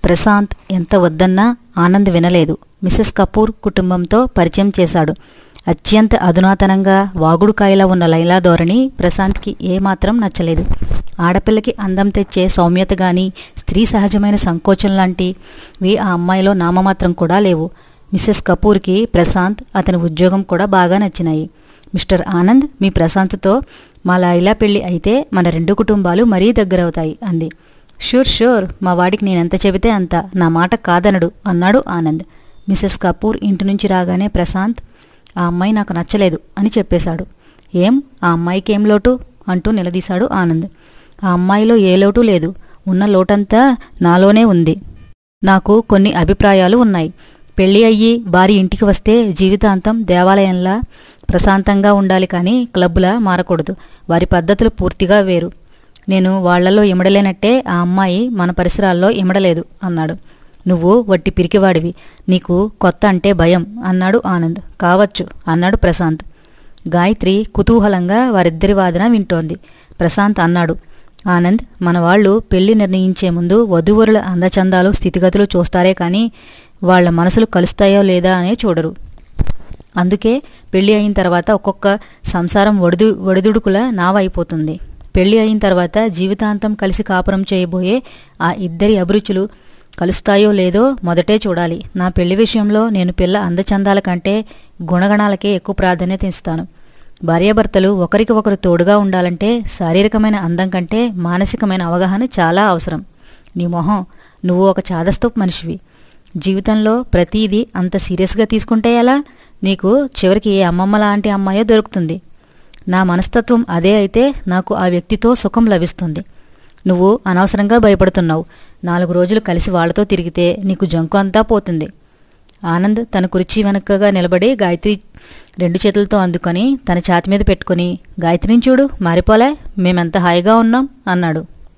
ప్రశాంత్ ఎంత వద్దన్నా ఆనంద్ వినలేదు మిసెస్ కపూర్ కుటుంబంతో పరిచయం చేశాడు అత్యంత అధునాతనంగా వాగుడుకాయలా ఉన్న లైలా ధోరణి ప్రశాంత్కి ఏమాత్రం నచ్చలేదు ఆడపిల్లకి అందం తెచ్చే సౌమ్యత గాని స్త్రీ సహజమైన సంకోచం లాంటివి ఆ అమ్మాయిలో నామమాత్రం కూడా లేవు మిసెస్ కపూర్కి ప్రశాంత్ అతని ఉద్యోగం కూడా బాగా నచ్చినాయి మిస్టర్ ఆనంద్ మీ ప్రశాంత్తో మా లైలా పెళ్లి అయితే మన రెండు కుటుంబాలు మరీ దగ్గరవుతాయి అంది షూర్ షూర్ మా వాడికి నేనెంత చెబితే అంత నా మాట కాదనడు అన్నాడు ఆనంద్ మిసెస్ కపూర్ ఇంటి నుంచి రాగానే ప్రశాంత్ ఆ అమ్మాయి నాకు నచ్చలేదు అని చెప్పేశాడు ఏం ఆ అమ్మాయికి ఏం లోటు అంటూ నిలదీశాడు ఆనంద్ ఆ అమ్మాయిలో ఏ లోటు లేదు ఉన్న లోటంతా నాలోనే ఉంది నాకు కొన్ని అభిప్రాయాలు ఉన్నాయి పెళ్లి అయ్యి భార్య ఇంటికి వస్తే జీవితాంతం దేవాలయంలా ప్రశాంతంగా ఉండాలి కానీ క్లబ్లా మారకూడదు వారి పద్ధతులు పూర్తిగా వేరు నేను వాళ్లలో ఇమడలేనట్టే ఆ అమ్మాయి మన పరిసరాల్లో ఇమడలేదు అన్నాడు నువ్వు వట్టి పిరికివాడివి నీకు కొత్త అంటే భయం అన్నాడు ఆనంద్ కావచ్చు అన్నాడు ప్రశాంత్ గాయత్రి కుతూహలంగా వారిద్దరి వాదన వింటోంది ప్రశాంత్ అన్నాడు ఆనంద్ మన వాళ్ళు పెళ్లి నిర్ణయించే ముందు వధూవరుల అందచందాలు స్థితిగతులు చూస్తారే కానీ వాళ్ళ మనసులు కలుస్తాయో లేదా అనే చూడరు అందుకే పెళ్లి అయిన తర్వాత ఒక్కొక్క సంసారం ఒడిదు ఒడిదుడుకుల నావైపోతుంది పెళ్లి అయిన తర్వాత జీవితాంతం కలిసి కాపురం చేయబోయే ఆ ఇద్దరి అభిరుచులు కలుస్తాయో లేదో మొదటే చూడాలి నా పెళ్లి విషయంలో నేను పిల్ల అందచందాల కంటే గుణగణాలకే ఎక్కువ ప్రాధాన్యత ఇస్తాను భార్యాభర్తలు ఒకరికి ఒకరు తోడుగా ఉండాలంటే శారీరకమైన అందం కంటే మానసికమైన అవగాహన చాలా అవసరం నీ మొహం నువ్వు ఒక చాదస్తపు మనిషివి జీవితంలో ప్రతిదీ అంత సీరియస్గా తీసుకుంటే ఎలా నీకు చివరికి ఏ అమ్మమ్మ లాంటి అమ్మాయో దొరుకుతుంది నా మనస్తత్వం అదే అయితే నాకు ఆ వ్యక్తితో సుఖం లభిస్తుంది నువ్వు అనవసరంగా భయపడుతున్నావు నాలుగు రోజులు కలిసి వాళ్లతో తిరిగితే నీకు జంకు అంతా పోతుంది ఆనంద్ తన కుర్చీ వెనకగా నిలబడి గాయత్రి రెండు చేతులతో అందుకొని తన ఛాతి మీద పెట్టుకుని గాయత్రిని చూడు మారిపోలే మేమెంత హాయిగా ఉన్నాం అన్నాడు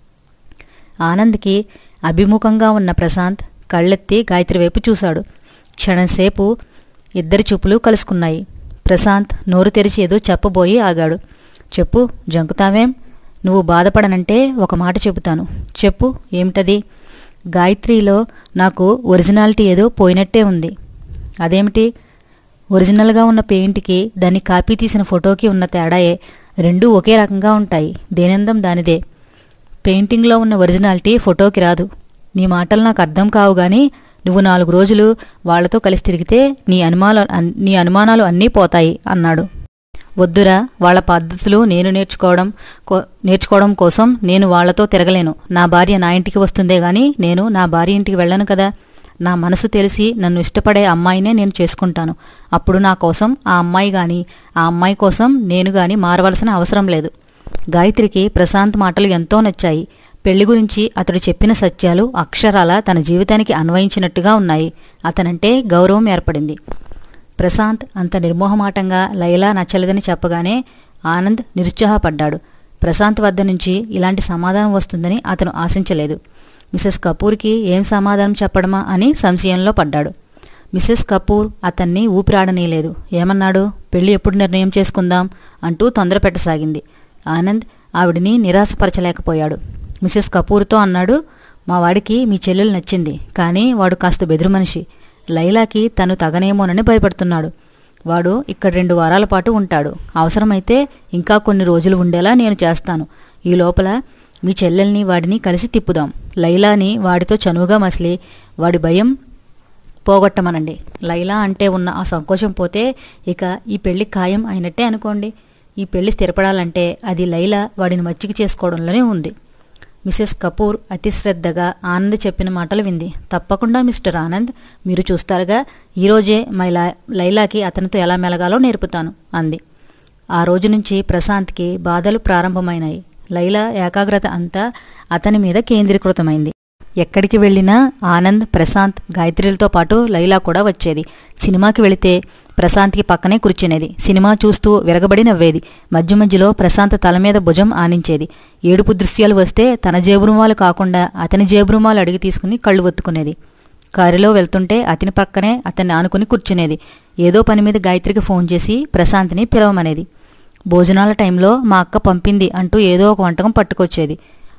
ఆనంద్కి అభిముఖంగా ఉన్న ప్రశాంత్ కళ్ళెత్తి గాయత్రి వైపు చూశాడు క్షణంసేపు ఇద్దరి చూపులు కలుసుకున్నాయి ప్రశాంత్ నోరు తెరిచి ఏదో చెప్పబోయి ఆగాడు చెప్పు జంకుతావేం నువ్వు బాధపడనంటే ఒక మాట చెబుతాను చెప్పు ఏమిటది గాయత్రిలో నాకు ఒరిజినాలిటీ ఏదో పోయినట్టే ఉంది అదేమిటి ఒరిజినల్గా ఉన్న పెయింట్కి దాన్ని కాపీ తీసిన ఫోటోకి ఉన్న తేడాయే రెండూ ఒకే రకంగా ఉంటాయి దేనందం దానిదే పెయింటింగ్లో ఉన్న ఒరిజినాలిటీ ఫోటోకి రాదు నీ మాటలు నాకు అర్థం కావు గాని నువ్వు నాలుగు రోజులు వాళ్లతో కలిసి తిరిగితే నీ అనుమానాలు నీ అనుమానాలు అన్నీ పోతాయి అన్నాడు వద్దురా వాళ్ళ పద్ధతులు నేను నేర్చుకోవడం కో నేర్చుకోవడం కోసం నేను వాళ్లతో తిరగలేను నా భార్య నా ఇంటికి వస్తుందే గాని నేను నా భార్య ఇంటికి వెళ్ళను కదా నా మనసు తెలిసి నన్ను ఇష్టపడే అమ్మాయినే నేను చేసుకుంటాను అప్పుడు నా కోసం ఆ అమ్మాయి గాని ఆ అమ్మాయి కోసం నేను గాని మారవలసిన అవసరం లేదు గాయత్రికి ప్రశాంత్ మాటలు ఎంతో నచ్చాయి పెళ్లి గురించి అతడు చెప్పిన సత్యాలు అక్షరాల తన జీవితానికి అన్వయించినట్టుగా ఉన్నాయి అతనంటే గౌరవం ఏర్పడింది ప్రశాంత్ అంత నిర్మోహమాటంగా లైలా నచ్చలేదని చెప్పగానే ఆనంద్ నిరుత్సాహపడ్డాడు ప్రశాంత్ వద్ద నుంచి ఇలాంటి సమాధానం వస్తుందని అతను ఆశించలేదు మిసెస్ కపూర్కి ఏం సమాధానం చెప్పడమా అని సంశయంలో పడ్డాడు మిసెస్ కపూర్ అతన్ని ఊపిరాడనీయలేదు ఏమన్నాడు పెళ్లి ఎప్పుడు నిర్ణయం చేసుకుందాం అంటూ తొందర పెట్టసాగింది ఆనంద్ ఆవిడిని నిరాశపరచలేకపోయాడు మిసెస్ కపూర్తో అన్నాడు మా వాడికి మీ చెల్లెలు నచ్చింది కానీ వాడు కాస్త బెదురు మనిషి లైలాకి తను తగనేమోనని భయపడుతున్నాడు వాడు ఇక్కడ రెండు వారాల పాటు ఉంటాడు అవసరమైతే ఇంకా కొన్ని రోజులు ఉండేలా నేను చేస్తాను ఈ లోపల మీ చెల్లెల్ని వాడిని కలిసి తిప్పుదాం లైలాని వాడితో చనువుగా మసిలి వాడి భయం పోగొట్టమనండి లైలా అంటే ఉన్న ఆ సంకోచం పోతే ఇక ఈ పెళ్లి ఖాయం అయినట్టే అనుకోండి ఈ పెళ్లి స్థిరపడాలంటే అది లైలా వాడిని మచ్చిక చేసుకోవడంలోనే ఉంది మిసెస్ కపూర్ అతి శ్రద్ధగా ఆనంద్ చెప్పిన మాటలు వింది తప్పకుండా మిస్టర్ ఆనంద్ మీరు చూస్తారుగా ఈరోజే మై లైలాకి అతనితో ఎలా మెలగాలో నేర్పుతాను అంది ఆ రోజు నుంచి ప్రశాంత్కి బాధలు ప్రారంభమైనాయి లైలా ఏకాగ్రత అంతా అతని మీద కేంద్రీకృతమైంది ఎక్కడికి వెళ్ళినా ఆనంద్ ప్రశాంత్ గాయత్రిలతో పాటు లైలా కూడా వచ్చేది సినిమాకి వెళితే ప్రశాంత్కి పక్కనే కూర్చునేది సినిమా చూస్తూ విరగబడి నవ్వేది మధ్య మధ్యలో ప్రశాంత్ తల మీద భుజం ఆనించేది ఏడుపు దృశ్యాలు వస్తే తన జేబురుమాలు కాకుండా అతని జేబురుమాలు అడిగి తీసుకుని కళ్ళు ఒత్తుకునేది కారులో వెళ్తుంటే అతని పక్కనే అతన్ని ఆనుకుని కూర్చునేది ఏదో పని మీద గాయత్రికి ఫోన్ చేసి ప్రశాంత్ని పిలవమనేది భోజనాల టైంలో మా అక్క పంపింది అంటూ ఏదో ఒక వంటకం పట్టుకొచ్చేది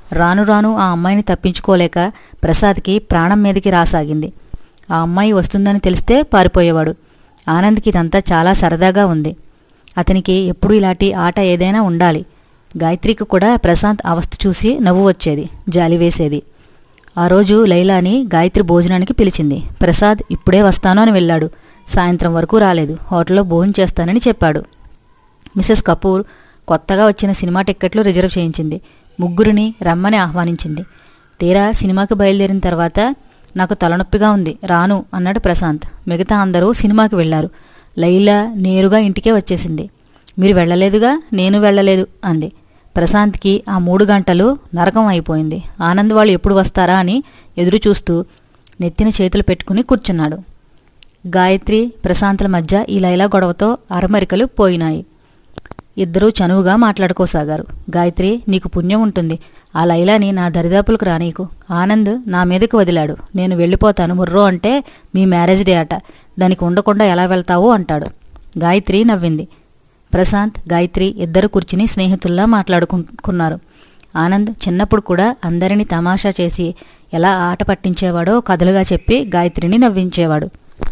రాను రాను ఆ అమ్మాయిని తప్పించుకోలేక ప్రసాద్కి ప్రాణం మీదకి రాసాగింది ఆ అమ్మాయి వస్తుందని తెలిస్తే పారిపోయేవాడు ఆనంద్కి ఇదంతా చాలా సరదాగా ఉంది అతనికి ఎప్పుడు ఇలాంటి ఆట ఏదైనా ఉండాలి గాయత్రికి కూడా ప్రశాంత్ అవస్థ చూసి నవ్వు వచ్చేది జాలి వేసేది ఆ రోజు లైలాని గాయత్రి భోజనానికి పిలిచింది ప్రసాద్ ఇప్పుడే వస్తాను అని వెళ్ళాడు సాయంత్రం వరకు రాలేదు హోటల్లో భోజనం చేస్తానని చెప్పాడు మిసెస్ కపూర్ కొత్తగా వచ్చిన సినిమా టిక్కెట్లు రిజర్వ్ చేయించింది ముగ్గురిని రమ్మని ఆహ్వానించింది తీరా సినిమాకి బయలుదేరిన తర్వాత నాకు తలనొప్పిగా ఉంది రాను అన్నాడు ప్రశాంత్ మిగతా అందరూ సినిమాకి వెళ్లారు లైలా నేరుగా ఇంటికే వచ్చేసింది మీరు వెళ్ళలేదుగా నేను వెళ్ళలేదు అంది ప్రశాంత్కి ఆ మూడు గంటలు నరకం అయిపోయింది ఆనంద్ వాళ్ళు ఎప్పుడు వస్తారా అని ఎదురు చూస్తూ నెత్తిన చేతులు పెట్టుకుని కూర్చున్నాడు గాయత్రి ప్రశాంతుల మధ్య ఈ లైలా గొడవతో అరమరికలు పోయినాయి ఇద్దరూ చనువుగా మాట్లాడుకోసాగారు గాయత్రి నీకు పుణ్యం ఉంటుంది ఆ లైలాని నా దరిదాపులకు రానీకు ఆనంద్ నా మీదకి వదిలాడు నేను వెళ్ళిపోతాను ముర్రో అంటే మీ మ్యారేజ్ డే అట దానికి ఉండకుండా ఎలా వెళ్తావో అంటాడు గాయత్రి నవ్వింది ప్రశాంత్ గాయత్రి ఇద్దరు కూర్చుని స్నేహితుల్లా మాట్లాడుకున్నారు ఆనంద్ చిన్నప్పుడు కూడా అందరినీ తమాషా చేసి ఎలా ఆట పట్టించేవాడో కథలుగా చెప్పి గాయత్రిని నవ్వించేవాడు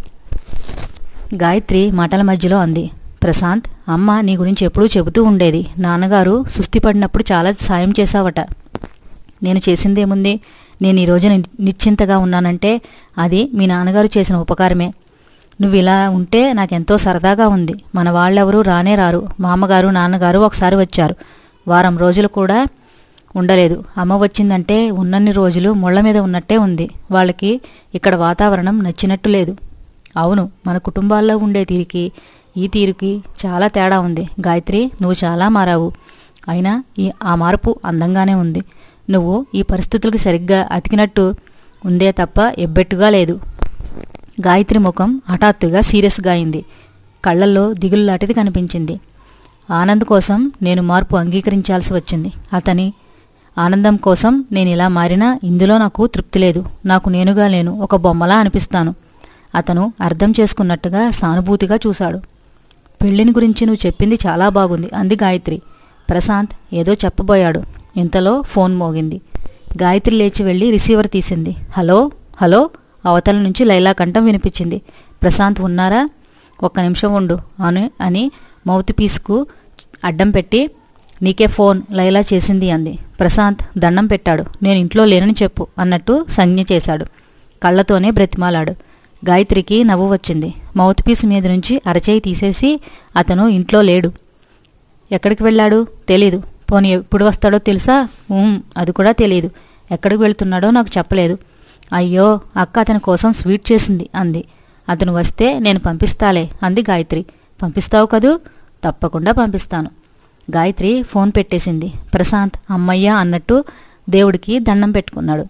గాయత్రి మాటల మధ్యలో అంది ప్రశాంత్ అమ్మ నీ గురించి ఎప్పుడూ చెబుతూ ఉండేది నాన్నగారు సుస్థి పడినప్పుడు చాలా సాయం చేశావట నేను చేసిందేముంది నేను ఈ రోజు ని- నిశ్చింతగా ఉన్నానంటే అది మీ నాన్నగారు చేసిన ఉపకారమే నువ్వు ఇలా ఉంటే నాకెంతో సరదాగా ఉంది మన వాళ్ళెవరూ రానే రారు మామగారు నాన్నగారు ఒకసారి వచ్చారు వారం రోజులు కూడా ఉండలేదు అమ్మ వచ్చిందంటే ఉన్నన్ని రోజులు ముళ్ళ మీద ఉన్నట్టే ఉంది వాళ్ళకి ఇక్కడ వాతావరణం నచ్చినట్టు లేదు అవును మన కుటుంబాల్లో ఉండే తీరికి ఈ తీరుకి చాలా తేడా ఉంది గాయత్రి నువ్వు చాలా మారావు అయినా ఈ ఆ మార్పు అందంగానే ఉంది నువ్వు ఈ పరిస్థితులకు సరిగ్గా అతికినట్టు ఉందే తప్ప ఎబ్బెట్టుగా లేదు గాయత్రి ముఖం హఠాత్తుగా సీరియస్గా అయింది కళ్ళల్లో దిగులులాంటిది కనిపించింది ఆనంద్ కోసం నేను మార్పు అంగీకరించాల్సి వచ్చింది అతని ఆనందం కోసం నేను ఇలా మారినా ఇందులో నాకు తృప్తి లేదు నాకు నేనుగా లేను ఒక బొమ్మలా అనిపిస్తాను అతను అర్థం చేసుకున్నట్టుగా సానుభూతిగా చూశాడు పెళ్లిని గురించి నువ్వు చెప్పింది చాలా బాగుంది అంది గాయత్రి ప్రశాంత్ ఏదో చెప్పబోయాడు ఇంతలో ఫోన్ మోగింది గాయత్రి లేచి వెళ్ళి రిసీవర్ తీసింది హలో హలో అవతల నుంచి లైలా కంఠం వినిపించింది ప్రశాంత్ ఉన్నారా ఒక్క నిమిషం ఉండు అని అని మౌత్ పీస్కు అడ్డం పెట్టి నీకే ఫోన్ లైలా చేసింది అంది ప్రశాంత్ దండం పెట్టాడు నేను ఇంట్లో లేనని చెప్పు అన్నట్టు సంజ్ఞ చేశాడు కళ్ళతోనే బ్రతిమాలాడు గాయత్రికి నవ్వు వచ్చింది మౌత్ పీస్ మీద నుంచి అరచేయి తీసేసి అతను ఇంట్లో లేడు ఎక్కడికి వెళ్ళాడు తెలీదు పోనీ ఎప్పుడు వస్తాడో తెలుసా "ఉమ్, అది కూడా తెలియదు ఎక్కడికి వెళ్తున్నాడో నాకు చెప్పలేదు అయ్యో అక్క అతని కోసం స్వీట్ చేసింది అంది అతను వస్తే నేను పంపిస్తాలే అంది గాయత్రి పంపిస్తావు కదూ తప్పకుండా పంపిస్తాను గాయత్రి ఫోన్ పెట్టేసింది ప్రశాంత్ అమ్మయ్య అన్నట్టు దేవుడికి దండం పెట్టుకున్నాడు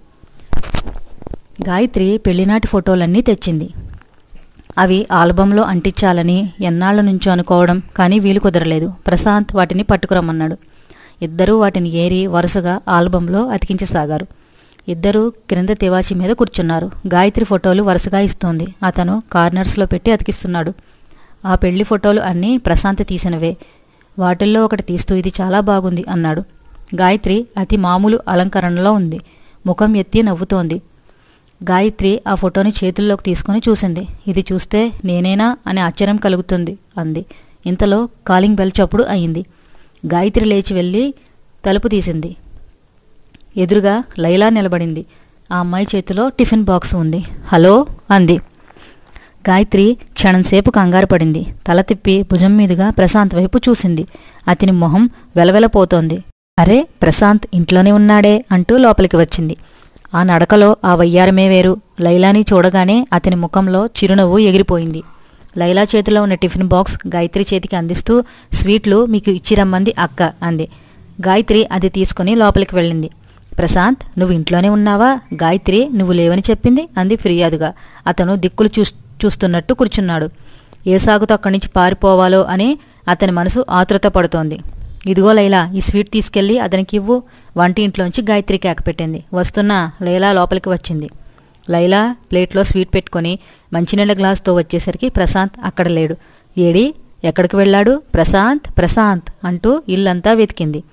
గాయత్రి పెళ్లినాటి ఫోటోలన్నీ తెచ్చింది అవి ఆల్బంలో అంటించాలని ఎన్నాళ్ల నుంచో అనుకోవడం కానీ వీలు కుదరలేదు ప్రశాంత్ వాటిని పట్టుకురమ్మన్నాడు ఇద్దరూ వాటిని ఏరి వరుసగా ఆల్బంలో అతికించసాగారు ఇద్దరూ క్రింద తివాచి మీద కూర్చున్నారు గాయత్రి ఫోటోలు వరుసగా ఇస్తోంది అతను కార్నర్స్లో పెట్టి అతికిస్తున్నాడు ఆ పెళ్లి ఫోటోలు అన్నీ ప్రశాంత్ తీసినవే వాటిల్లో ఒకటి తీస్తూ ఇది చాలా బాగుంది అన్నాడు గాయత్రి అతి మామూలు అలంకరణలో ఉంది ముఖం ఎత్తి నవ్వుతోంది గాయత్రి ఆ ఫోటోని చేతుల్లోకి తీసుకుని చూసింది ఇది చూస్తే నేనేనా అని ఆశ్చర్యం కలుగుతుంది అంది ఇంతలో కాలింగ్ బెల్ చప్పుడు అయింది గాయత్రి లేచి వెళ్ళి తలుపు తీసింది ఎదురుగా లైలా నిలబడింది ఆ అమ్మాయి చేతిలో టిఫిన్ బాక్స్ ఉంది హలో అంది గాయత్రి క్షణంసేపు కంగారు పడింది తల తిప్పి భుజం మీదుగా ప్రశాంత్ వైపు చూసింది అతని మొహం వెలవెలపోతోంది అరే ప్రశాంత్ ఇంట్లోనే ఉన్నాడే అంటూ లోపలికి వచ్చింది ఆ నడకలో ఆ వయ్యారమే వేరు లైలాని చూడగానే అతని ముఖంలో చిరునవ్వు ఎగిరిపోయింది లైలా చేతిలో ఉన్న టిఫిన్ బాక్స్ గాయత్రి చేతికి అందిస్తూ స్వీట్లు మీకు ఇచ్చిరమ్మంది అక్క అంది గాయత్రి అది తీసుకుని లోపలికి వెళ్ళింది ప్రశాంత్ నువ్వు ఇంట్లోనే ఉన్నావా గాయత్రి నువ్వు లేవని చెప్పింది అంది ఫిర్యాదుగా అతను దిక్కులు చూ చూస్తున్నట్టు కూర్చున్నాడు ఏ సాగుతో అక్కడి నుంచి పారిపోవాలో అని అతని మనసు ఆతృత పడుతోంది ఇదిగో లైలా ఈ స్వీట్ తీసుకెళ్ళి అతనికి ఇవ్వు వంటి ఇంట్లోంచి గాయత్రి కేక పెట్టింది వస్తున్నా లైలా లోపలికి వచ్చింది లైలా ప్లేట్లో స్వీట్ పెట్టుకొని మంచినీళ్ళ గ్లాస్తో వచ్చేసరికి ప్రశాంత్ అక్కడ లేడు ఏడి ఎక్కడికి వెళ్ళాడు ప్రశాంత్ ప్రశాంత్ అంటూ ఇల్లంతా వెతికింది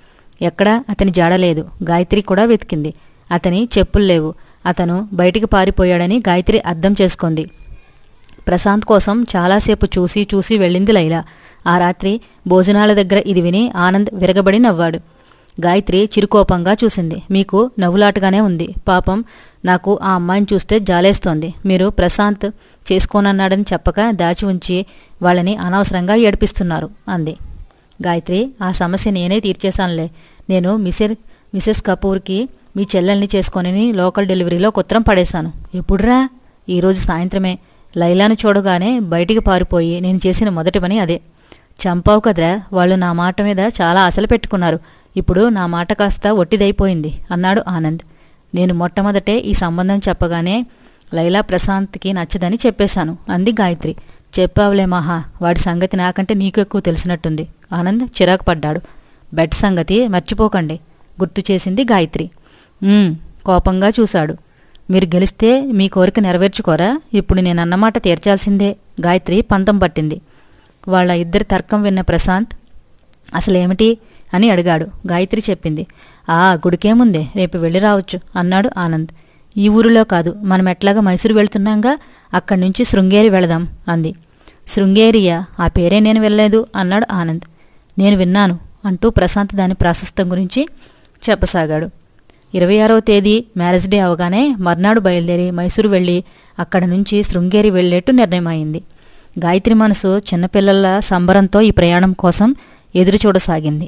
ఎక్కడా అతని జాడలేదు గాయత్రి కూడా వెతికింది అతని చెప్పులు లేవు అతను బయటికి పారిపోయాడని గాయత్రి అర్థం చేసుకుంది ప్రశాంత్ కోసం చాలాసేపు చూసి చూసి వెళ్ళింది లైలా ఆ రాత్రి భోజనాల దగ్గర ఇది విని ఆనంద్ విరగబడి నవ్వాడు గాయత్రి చిరుకోపంగా చూసింది మీకు నవ్వులాటగానే ఉంది పాపం నాకు ఆ అమ్మాయిని చూస్తే జాలేస్తోంది మీరు ప్రశాంత్ చేసుకోనన్నాడని చెప్పక దాచి ఉంచి వాళ్ళని అనవసరంగా ఏడిపిస్తున్నారు అంది గాయత్రి ఆ సమస్య నేనే తీర్చేశానులే నేను మిసెర్ మిసెస్ కపూర్కి మీ చెల్లెల్ని చేసుకొనని లోకల్ డెలివరీలో కుత్రం పడేశాను ఎప్పుడురా ఈరోజు సాయంత్రమే లైలాను చూడగానే బయటికి పారిపోయి నేను చేసిన మొదటి పని అదే చంపావు కదరా వాళ్ళు నా మాట మీద చాలా ఆశలు పెట్టుకున్నారు ఇప్పుడు నా మాట కాస్త ఒట్టిదైపోయింది అన్నాడు ఆనంద్ నేను మొట్టమొదటే ఈ సంబంధం చెప్పగానే లైలా ప్రశాంత్కి నచ్చదని చెప్పేశాను అంది గాయత్రి చెప్పావులే మహా వాడి సంగతి నాకంటే నీకు ఎక్కువ తెలిసినట్టుంది ఆనంద్ చిరాకు పడ్డాడు బెడ్ సంగతి మర్చిపోకండి గుర్తు చేసింది గాయత్రి "ఉమ్," కోపంగా చూశాడు మీరు గెలిస్తే మీ కోరిక నెరవేర్చుకోరా ఇప్పుడు నేను అన్నమాట తీర్చాల్సిందే గాయత్రి పంతం పట్టింది వాళ్ళ ఇద్దరి తర్కం విన్న ప్రశాంత్ అసలేమిటి అని అడిగాడు గాయత్రి చెప్పింది ఆ గుడికేముందే రేపు వెళ్ళి రావచ్చు అన్నాడు ఆనంద్ ఈ ఊరిలో కాదు మనం ఎట్లాగా మైసూరు వెళ్తున్నాంగా అక్కడి నుంచి శృంగేరి వెళదాం అంది శృంగేరియా ఆ పేరే నేను వెళ్ళలేదు అన్నాడు ఆనంద్ నేను విన్నాను అంటూ ప్రశాంత్ దాని ప్రాశస్తం గురించి చెప్పసాగాడు ఇరవై ఆరవ తేదీ మ్యారేజ్ డే అవగానే మర్నాడు బయలుదేరి మైసూరు వెళ్ళి అక్కడ నుంచి శృంగేరి వెళ్ళేట్టు నిర్ణయమైంది గాయత్రి మనసు చిన్నపిల్లల సంబరంతో ఈ ప్రయాణం కోసం ఎదురు చూడసాగింది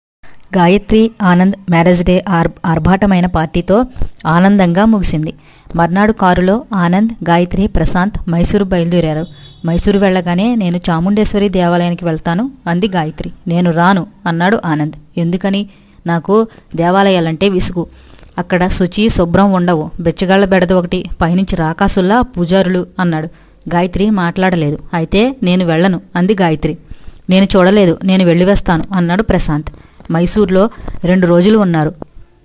గాయత్రి ఆనంద్ మ్యారేజ్ డే ఆర్ ఆర్భాటమైన పార్టీతో ఆనందంగా ముగిసింది మర్నాడు కారులో ఆనంద్ గాయత్రి ప్రశాంత్ మైసూరు బయలుదేరారు మైసూరు వెళ్ళగానే నేను చాముండేశ్వరి దేవాలయానికి వెళ్తాను అంది గాయత్రి నేను రాను అన్నాడు ఆనంద్ ఎందుకని నాకు దేవాలయాలంటే విసుగు అక్కడ శుచి శుభ్రం ఉండవు బెచ్చగాళ్ల బెడద ఒకటి పైనుంచి రాకాసుల్లా పూజారులు అన్నాడు గాయత్రి మాట్లాడలేదు అయితే నేను వెళ్ళను అంది గాయత్రి నేను చూడలేదు నేను వెళ్ళి వేస్తాను అన్నాడు ప్రశాంత్ మైసూర్లో రెండు రోజులు ఉన్నారు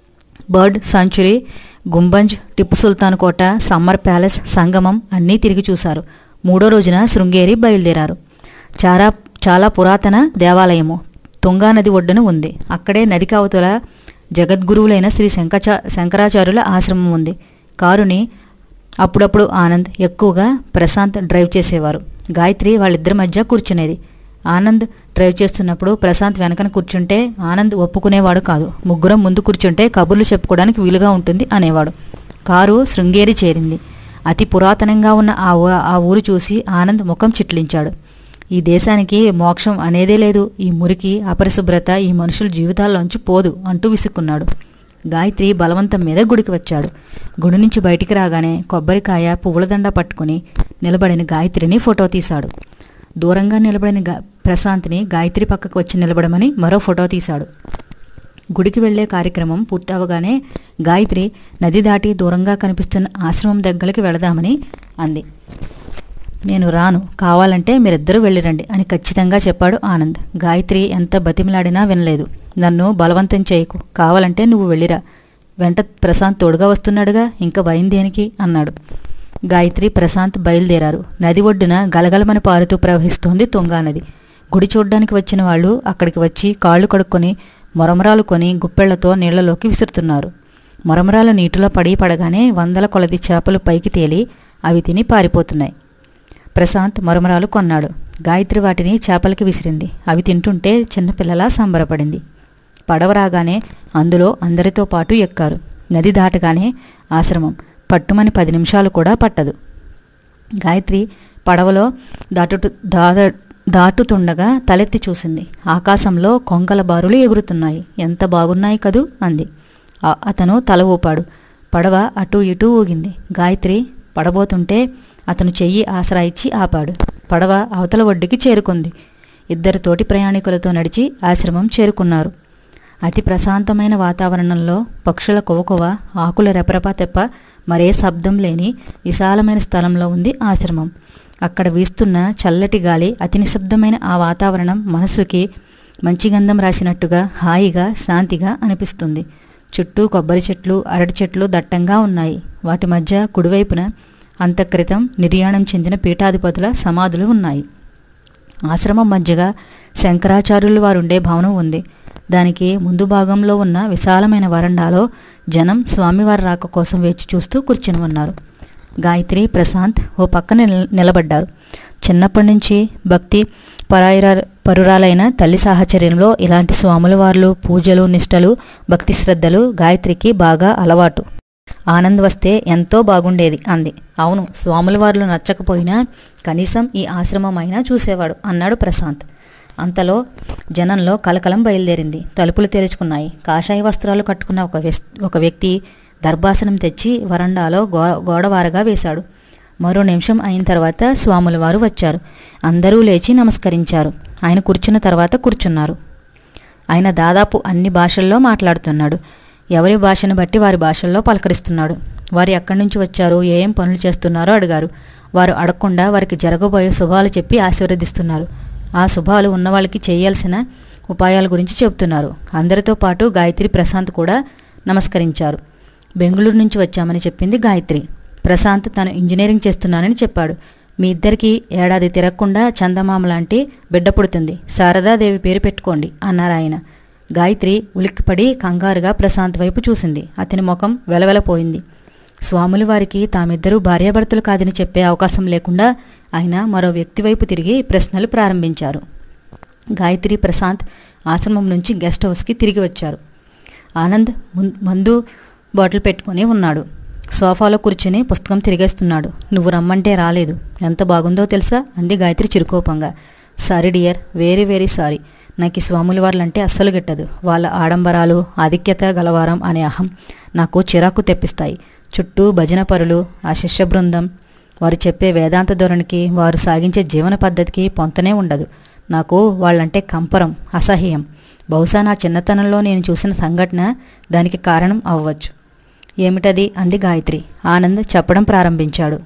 బర్డ్ సాంచురీ గుంబంజ్ టిప్పు సుల్తాన్ కోట సమ్మర్ ప్యాలెస్ సంగమం అన్నీ తిరిగి చూశారు మూడో రోజున శృంగేరి బయలుదేరారు చాలా చాలా పురాతన దేవాలయము తుంగా నది ఒడ్డున ఉంది అక్కడే నదికి అవతల జగద్గురువులైన శ్రీ శంకచా శంకరాచార్యుల ఆశ్రమం ఉంది కారుని అప్పుడప్పుడు ఆనంద్ ఎక్కువగా ప్రశాంత్ డ్రైవ్ చేసేవారు గాయత్రి వాళ్ళిద్దరి మధ్య కూర్చునేది ఆనంద్ డ్రైవ్ చేస్తున్నప్పుడు ప్రశాంత్ వెనకన కూర్చుంటే ఆనంద్ ఒప్పుకునేవాడు కాదు ముగ్గురం ముందు కూర్చుంటే కబుర్లు చెప్పుకోవడానికి వీలుగా ఉంటుంది అనేవాడు కారు శృంగేరి చేరింది అతి పురాతనంగా ఉన్న ఆ ఊ- ఆ ఊరు చూసి ఆనంద్ ముఖం చిట్లించాడు ఈ దేశానికి మోక్షం అనేదే లేదు ఈ మురికి అపరిశుభ్రత ఈ మనుషుల జీవితాల్లోంచి పోదు అంటూ విసుక్కున్నాడు గాయత్రి బలవంతం మీద గుడికి వచ్చాడు గుడి నుంచి బయటికి రాగానే కొబ్బరికాయ పువ్వులదండ పట్టుకుని నిలబడిన గాయత్రిని ఫోటో తీశాడు దూరంగా నిలబడిన గా ప్రశాంత్ని గాయత్రి పక్కకు వచ్చి నిలబడమని మరో ఫోటో తీశాడు గుడికి వెళ్లే కార్యక్రమం పూర్తవగానే గాయత్రి నది దాటి దూరంగా కనిపిస్తున్న ఆశ్రమం దగ్గరికి వెళదామని అంది నేను రాను కావాలంటే మీరిద్దరూ వెళ్ళిరండి అని ఖచ్చితంగా చెప్పాడు ఆనంద్ గాయత్రి ఎంత బతిమిలాడినా వినలేదు నన్ను బలవంతం చేయకు కావాలంటే నువ్వు వెళ్ళిరా వెంట ప్రశాంత్ తోడుగా వస్తున్నాడుగా ఇంకా భయం దేనికి అన్నాడు గాయత్రి ప్రశాంత్ బయలుదేరారు నది ఒడ్డున గలగలమని పారుతూ ప్రవహిస్తోంది తుంగా నది గుడి చూడ్డానికి వచ్చిన వాళ్ళు అక్కడికి వచ్చి కాళ్ళు కడుక్కొని మొరమరాలు కొని గుప్పెళ్లతో నీళ్లలోకి విసురుతున్నారు మొరమరాలు నీటిలో పడి పడగానే వందల కొలది చేపలు పైకి తేలి అవి తిని పారిపోతున్నాయి ప్రశాంత్ మరమరాలు కొన్నాడు గాయత్రి వాటిని చేపలకి విసిరింది అవి తింటుంటే చిన్నపిల్లలా సంబరపడింది పడవ రాగానే అందులో అందరితో పాటు ఎక్కారు నది దాటగానే ఆశ్రమం పట్టుమని పది నిమిషాలు కూడా పట్టదు గాయత్రి పడవలో దాటుతు దాద దాటుతుండగా తలెత్తి చూసింది ఆకాశంలో కొంగల బారులు ఎగురుతున్నాయి ఎంత బాగున్నాయి కదూ అంది ఆ- అతను తల ఊపాడు పడవ అటూ ఇటూ ఊగింది గాయత్రి పడబోతుంటే అతను చెయ్యి ఆసరా ఇచ్చి ఆపాడు పడవ అవతల ఒడ్డుకి చేరుకుంది ఇద్దరు తోటి ప్రయాణికులతో నడిచి ఆశ్రమం చేరుకున్నారు అతి ప్రశాంతమైన వాతావరణంలో పక్షుల కొవకొవ ఆకుల రెపరెప తెప్ప మరే శబ్దం లేని విశాలమైన స్థలంలో ఉంది ఆశ్రమం అక్కడ వీస్తున్న చల్లటి గాలి అతి నిశ్శబ్దమైన ఆ వాతావరణం మనసుకి మంచి గంధం రాసినట్టుగా హాయిగా శాంతిగా అనిపిస్తుంది చుట్టూ కొబ్బరి చెట్లు అరటి చెట్లు దట్టంగా ఉన్నాయి వాటి మధ్య కుడివైపున అంతక్రితం నిర్యాణం చెందిన పీఠాధిపతుల సమాధులు ఉన్నాయి ఆశ్రమం మధ్యగా శంకరాచార్యులు వారుండే భవనం ఉంది దానికి ముందు భాగంలో ఉన్న విశాలమైన వరండాలో జనం స్వామివారి రాక కోసం వేచి చూస్తూ కూర్చుని ఉన్నారు గాయత్రి ప్రశాంత్ ఓ పక్కన నిల- నిలబడ్డారు చిన్నప్పటి నుంచి భక్తి పరాయిరా పరురాలైన తల్లి సాహచర్యంలో ఇలాంటి స్వాముల వార్లు పూజలు నిష్టలు భక్తి శ్రద్ధలు గాయత్రికి బాగా అలవాటు ఆనంద్ వస్తే ఎంతో బాగుండేది అంది అవును స్వాముల వార్లు నచ్చకపోయినా కనీసం ఈ ఆశ్రమం అయినా చూసేవాడు అన్నాడు ప్రశాంత్ అంతలో జనంలో కలకలం బయలుదేరింది తలుపులు తెరుచుకున్నాయి కాషాయ వస్త్రాలు కట్టుకున్న ఒక వెస్ ఒక వ్యక్తి దర్భాసనం తెచ్చి వరండాలో గో గోడవారగా వేశాడు మరో నిమిషం అయిన తర్వాత స్వాముల వారు వచ్చారు అందరూ లేచి నమస్కరించారు ఆయన కూర్చున్న తర్వాత కూర్చున్నారు ఆయన దాదాపు అన్ని భాషల్లో మాట్లాడుతున్నాడు ఎవరి భాషను బట్టి వారి భాషల్లో పలకరిస్తున్నాడు వారు ఎక్కడి నుంచి వచ్చారు ఏం పనులు చేస్తున్నారో అడిగారు వారు అడగకుండా వారికి జరగబోయే శుభాలు చెప్పి ఆశీర్వదిస్తున్నారు ఆ శుభాలు ఉన్న వాళ్ళకి చేయాల్సిన ఉపాయాల గురించి చెబుతున్నారు అందరితో పాటు గాయత్రి ప్రశాంత్ కూడా నమస్కరించారు బెంగళూరు నుంచి వచ్చామని చెప్పింది గాయత్రి ప్రశాంత్ తను ఇంజనీరింగ్ చేస్తున్నానని చెప్పాడు మీ ఇద్దరికి ఏడాది తిరగకుండా చందమామ లాంటి బిడ్డ పుడుతుంది శారదాదేవి పేరు పెట్టుకోండి అన్నారు ఆయన గాయత్రి ఉలిక్కిపడి కంగారుగా ప్రశాంత్ వైపు చూసింది అతని ముఖం వెలవెలపోయింది స్వాముల వారికి తామిద్దరూ భార్యాభర్తలు కాదని చెప్పే అవకాశం లేకుండా ఆయన మరో వ్యక్తి వైపు తిరిగి ప్రశ్నలు ప్రారంభించారు గాయత్రి ప్రశాంత్ ఆశ్రమం నుంచి గెస్ట్ హౌస్కి తిరిగి వచ్చారు ఆనంద్ ముం- మందు బాటిల్ పెట్టుకొని ఉన్నాడు సోఫాలో కూర్చుని పుస్తకం తిరిగేస్తున్నాడు నువ్వు రమ్మంటే రాలేదు ఎంత బాగుందో తెలుసా అంది గాయత్రి చిరుకోపంగా sorry dear very very sorry నాకు ఈ స్వాముల వార్లంటే అస్సలు గిట్టదు వాళ్ళ ఆడంబరాలు ఆధిక్యత గలవారం అనే అహం నాకు చిరాకు తెప్పిస్తాయి చుట్టూ భజన పరులు ఆ శిష్య బృందం వారు చెప్పే వేదాంత ధోరణికి వారు సాగించే జీవన పద్ధతికి పొంతనే ఉండదు నాకు వాళ్ళంటే కంపరం అసహ్యం బహుశా నా చిన్నతనంలో నేను చూసిన సంఘటన దానికి కారణం అవ్వచ్చు ఏమిటది అంది గాయత్రి ఆనంద్ చెప్పడం ప్రారంభించాడు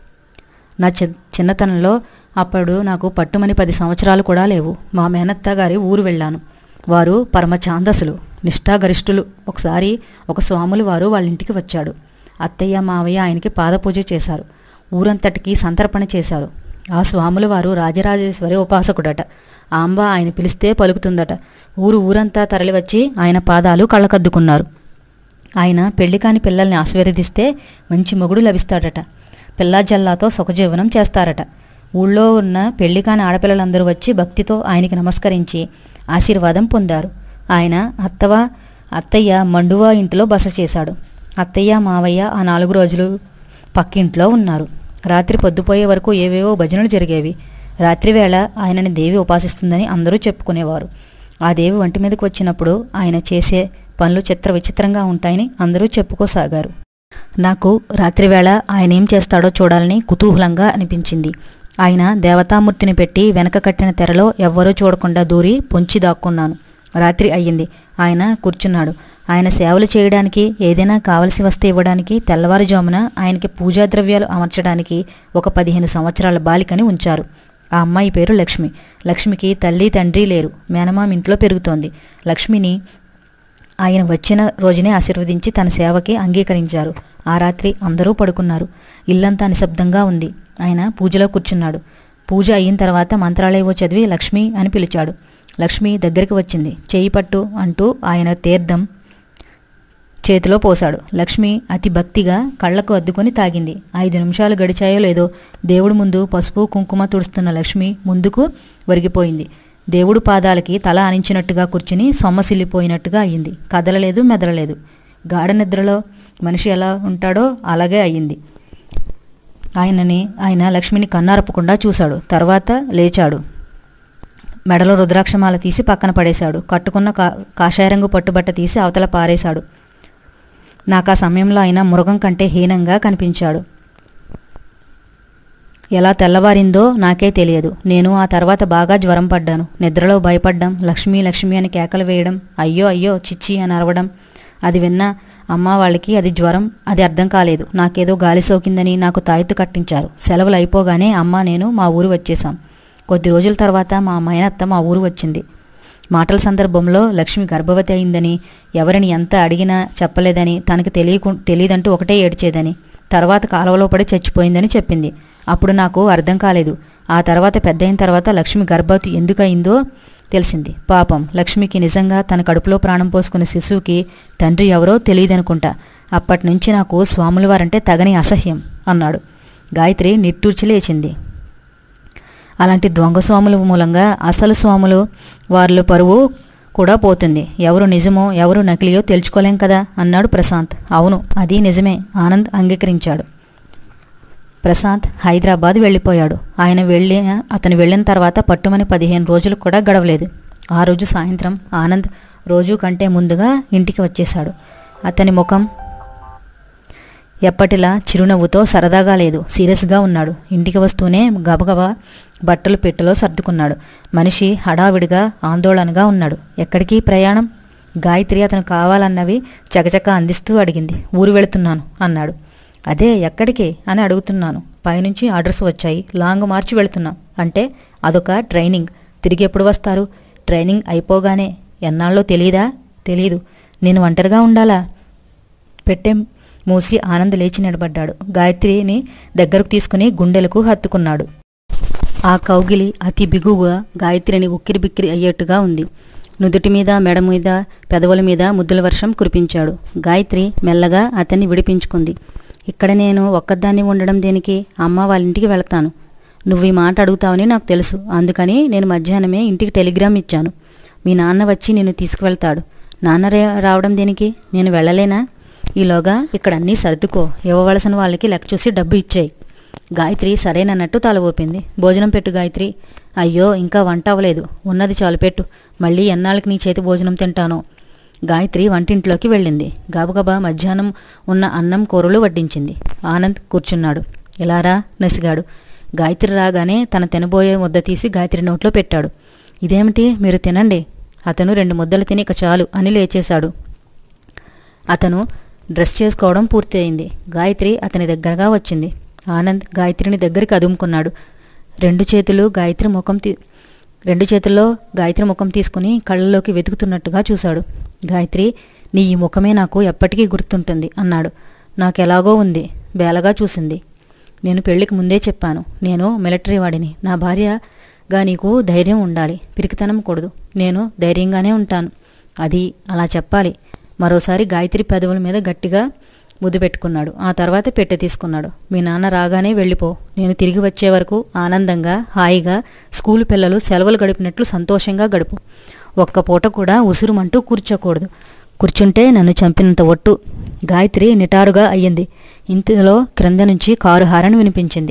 నా చి చిన్నతనంలో అప్పుడు నాకు పట్టుమని పది సంవత్సరాలు కూడా లేవు మా మేనత్త గారి ఊరు వెళ్ళాను వారు పరమ ఛాందసులు నిష్ఠాగరిష్ఠులు ఒకసారి ఒక స్వాములు వారు వాళ్ళ ఇంటికి వచ్చాడు అత్తయ్య మావయ్య ఆయనకి పాదపూజ చేశారు ఊరంతటికి సంతర్పణ చేశారు ఆ స్వాముల వారు రాజరాజేశ్వరి ఉపాసకుడట ఆంబ ఆయన పిలిస్తే పలుకుతుందట ఊరు ఊరంతా తరలివచ్చి ఆయన పాదాలు కళ్ళకద్దుకున్నారు ఆయన పెళ్లి కాని పిల్లల్ని ఆశీర్వదిస్తే మంచి మొగుడు లభిస్తాడట పిల్లా జల్లాతో సుఖజీవనం చేస్తారట ఊళ్ళో ఉన్న పెళ్లి కాని ఆడపిల్లలందరూ వచ్చి భక్తితో ఆయనకి నమస్కరించి ఆశీర్వాదం పొందారు ఆయన అత్తవ అత్తయ్య మండువా ఇంటిలో బస చేశాడు అత్తయ్య మావయ్య ఆ నాలుగు రోజులు పక్కింట్లో ఉన్నారు రాత్రి పొద్దుపోయే వరకు ఏవేవో భజనలు జరిగేవి రాత్రివేళ ఆయనని దేవి ఉపాసిస్తుందని అందరూ చెప్పుకునేవారు ఆ దేవి ఒంటి మీదకి వచ్చినప్పుడు ఆయన చేసే పనులు చిత్ర విచిత్రంగా ఉంటాయని అందరూ చెప్పుకోసాగారు నాకు రాత్రివేళ ఆయన ఏం చేస్తాడో చూడాలని కుతూహలంగా అనిపించింది ఆయన దేవతామూర్తిని పెట్టి వెనక కట్టిన తెరలో ఎవ్వరూ చూడకుండా దూరి పొంచి దాక్కున్నాను రాత్రి అయ్యింది ఆయన కూర్చున్నాడు ఆయన సేవలు చేయడానికి ఏదైనా కావలసి వస్తే ఇవ్వడానికి తెల్లవారుజామున ఆయనకి పూజా ద్రవ్యాలు అమర్చడానికి ఒక పదిహేను సంవత్సరాల బాలికని ఉంచారు ఆ అమ్మాయి పేరు లక్ష్మి లక్ష్మికి తల్లి తండ్రి లేరు మేనమామ ఇంట్లో పెరుగుతోంది లక్ష్మిని ఆయన వచ్చిన రోజునే ఆశీర్వదించి తన సేవకి అంగీకరించారు ఆ రాత్రి అందరూ పడుకున్నారు ఇల్లంతా నిశ్శబ్దంగా ఉంది ఆయన పూజలో కూర్చున్నాడు పూజ అయిన తర్వాత మంత్రాలయవో చదివి లక్ష్మి అని పిలిచాడు లక్ష్మి దగ్గరికి వచ్చింది చేయి పట్టు అంటూ ఆయన తీర్థం చేతిలో పోశాడు లక్ష్మి అతి భక్తిగా కళ్ళకు అద్దుకొని తాగింది ఐదు నిమిషాలు గడిచాయో లేదో దేవుడి ముందు పసుపు కుంకుమ తుడుస్తున్న లక్ష్మి ముందుకు ఒరిగిపోయింది దేవుడు పాదాలకి తల ఆనించినట్టుగా కూర్చుని సొమ్మసిల్లిపోయినట్టుగా అయ్యింది కదలలేదు మెదలలేదు గాఢ నిద్రలో మనిషి ఎలా ఉంటాడో అలాగే అయ్యింది ఆయనని ఆయన లక్ష్మిని కన్నారపకుండా చూశాడు తర్వాత లేచాడు మెడలో రుద్రాక్షమాల తీసి పక్కన పడేశాడు కట్టుకున్న కా కాషాయ రంగు పట్టుబట్ట తీసి అవతల పారేశాడు నాకు ఆ సమయంలో ఆయన మృగం కంటే హీనంగా కనిపించాడు ఎలా తెల్లవారిందో నాకే తెలియదు నేను ఆ తర్వాత బాగా జ్వరం పడ్డాను నిద్రలో భయపడ్డం లక్ష్మీ లక్ష్మి అని కేకలు వేయడం అయ్యో అయ్యో చిచ్చి అని అరవడం అది విన్న అమ్మ వాళ్ళకి అది జ్వరం అది అర్థం కాలేదు నాకేదో గాలి సోకిందని నాకు తాయెత్తు కట్టించారు సెలవులు అయిపోగానే అమ్మ నేను మా ఊరు వచ్చేసాం కొద్ది రోజుల తర్వాత మా మైనత్త మా ఊరు వచ్చింది మాటల సందర్భంలో లక్ష్మి గర్భవతి అయిందని ఎవరిని ఎంత అడిగినా చెప్పలేదని తనకు తెలియకు తెలియదంటూ ఒకటే ఏడ్చేదని తర్వాత కాలువలో పడి చచ్చిపోయిందని చెప్పింది అప్పుడు నాకు అర్థం కాలేదు ఆ తర్వాత పెద్ద అయిన తర్వాత లక్ష్మి గర్భవతి ఎందుకు అయిందో తెలిసింది పాపం లక్ష్మికి నిజంగా తన కడుపులో ప్రాణం పోసుకున్న శిశువుకి తండ్రి ఎవరో తెలియదనుకుంటా అప్పటి నుంచి నాకు స్వాముల వారంటే తగని అసహ్యం అన్నాడు గాయత్రి నిట్టూర్చి లేచింది అలాంటి దొంగ స్వాముల మూలంగా అసలు స్వాములు వారిలో పరువు కూడా పోతుంది ఎవరు నిజమో ఎవరు నకిలియో తెలుసుకోలేం కదా అన్నాడు ప్రశాంత్ అవును అది నిజమే ఆనంద్ అంగీకరించాడు ప్రశాంత్ హైదరాబాద్ వెళ్ళిపోయాడు ఆయన వెళ్ళి అతను వెళ్ళిన తర్వాత పట్టుమని పదిహేను రోజులు కూడా గడవలేదు ఆ రోజు సాయంత్రం ఆనంద్ రోజు కంటే ముందుగా ఇంటికి వచ్చేశాడు అతని ముఖం ఎప్పటిలా చిరునవ్వుతో సరదాగా లేదు సీరియస్గా ఉన్నాడు ఇంటికి వస్తూనే గబగబా బట్టలు పెట్టెలో సర్దుకున్నాడు మనిషి హడావిడిగా ఆందోళనగా ఉన్నాడు ఎక్కడికి ప్రయాణం గాయత్రి అతను కావాలన్నవి చకచక అందిస్తూ అడిగింది ఊరు వెళుతున్నాను అన్నాడు అదే ఎక్కడికి అని అడుగుతున్నాను పైనుంచి ఆర్డర్స్ వచ్చాయి లాంగ్ మార్చి వెళుతున్నాం అంటే అదొక ట్రైనింగ్ తిరిగి ఎప్పుడు వస్తారు ట్రైనింగ్ అయిపోగానే ఎన్నాళ్ళో తెలియదా తెలీదు నేను ఒంటరిగా ఉండాలా పెట్టే మూసి ఆనంద్ లేచి నిలబడ్డాడు గాయత్రిని దగ్గరకు తీసుకుని గుండెలకు హత్తుకున్నాడు ఆ కౌగిలి అతి బిగువుగా గాయత్రిని ఉక్కిరి బిక్కిరి అయ్యేట్టుగా ఉంది నుదుటి మీద మెడ మీద పెదవుల మీద ముద్దుల వర్షం కురిపించాడు గాయత్రి మెల్లగా అతన్ని విడిపించుకుంది ఇక్కడ నేను ఒక్కదాన్ని ఉండడం దేనికి అమ్మ వాళ్ళ ఇంటికి వెళతాను నువ్వు ఈ మాట అడుగుతావని నాకు తెలుసు అందుకని నేను మధ్యాహ్నమే ఇంటికి టెలిగ్రామ్ ఇచ్చాను మీ నాన్న వచ్చి నిన్ను తీసుకువెళ్తాడు నాన్న రే- రావడం దేనికి నేను వెళ్ళలేనా ఈలోగా ఇక్కడ అన్నీ సర్దుకో ఇవ్వవలసిన వాళ్ళకి లెక్క చూసి డబ్బు ఇచ్చేయి గాయత్రి సరేనన్నట్టు తల ఊపింది భోజనం పెట్టు గాయత్రి అయ్యో ఇంకా వంట అవ్వలేదు ఉన్నది చాలు పెట్టు మళ్ళీ ఎన్నాళ్ళకి నీ చేతి భోజనం తింటానో గాయత్రి వంటింట్లోకి వెళ్ళింది గబగబా మధ్యాహ్నం ఉన్న అన్నం కూరలు వడ్డించింది ఆనంద్ కూర్చున్నాడు ఇలారా నసిగాడు గాయత్రి రాగానే తన తినబోయే ముద్ద తీసి గాయత్రి నోట్లో పెట్టాడు ఇదేమిటి మీరు తినండి అతను రెండు ముద్దలు తిని ఇక చాలు అని లేచేశాడు అతను డ్రెస్ చేసుకోవడం పూర్తి అయింది గాయత్రి అతని దగ్గరగా వచ్చింది ఆనంద్ గాయత్రిని దగ్గరికి అదుముకున్నాడు రెండు చేతులు గాయత్రి ముఖం తీ రెండు చేతుల్లో గాయత్రి ముఖం తీసుకుని కళ్ళలోకి వెతుకుతున్నట్టుగా చూశాడు గాయత్రి నీ ఈ ముఖమే నాకు ఎప్పటికీ గుర్తుంటుంది అన్నాడు నాకెలాగో ఉంది బేలగా చూసింది నేను పెళ్లికి ముందే చెప్పాను నేను మిలిటరీ వాడిని నా భార్యగా నీకు ధైర్యం ఉండాలి పిరికితనం కూడదు నేను ధైర్యంగానే ఉంటాను అది అలా చెప్పాలి మరోసారి గాయత్రి పెదవుల మీద గట్టిగా ముద్దు పెట్టుకున్నాడు ఆ తర్వాత పెట్టె తీసుకున్నాడు మీ నాన్న రాగానే వెళ్ళిపో నేను తిరిగి వచ్చే వరకు ఆనందంగా హాయిగా స్కూల్ పిల్లలు సెలవులు గడిపినట్లు సంతోషంగా గడుపు ఒక్క పూట కూడా ఉసురుమంటూ కూర్చోకూడదు కూర్చుంటే నన్ను చంపినంత ఒట్టు గాయత్రి నిటారుగా అయ్యింది ఇంతలో క్రింద నుంచి కారు హారన్ వినిపించింది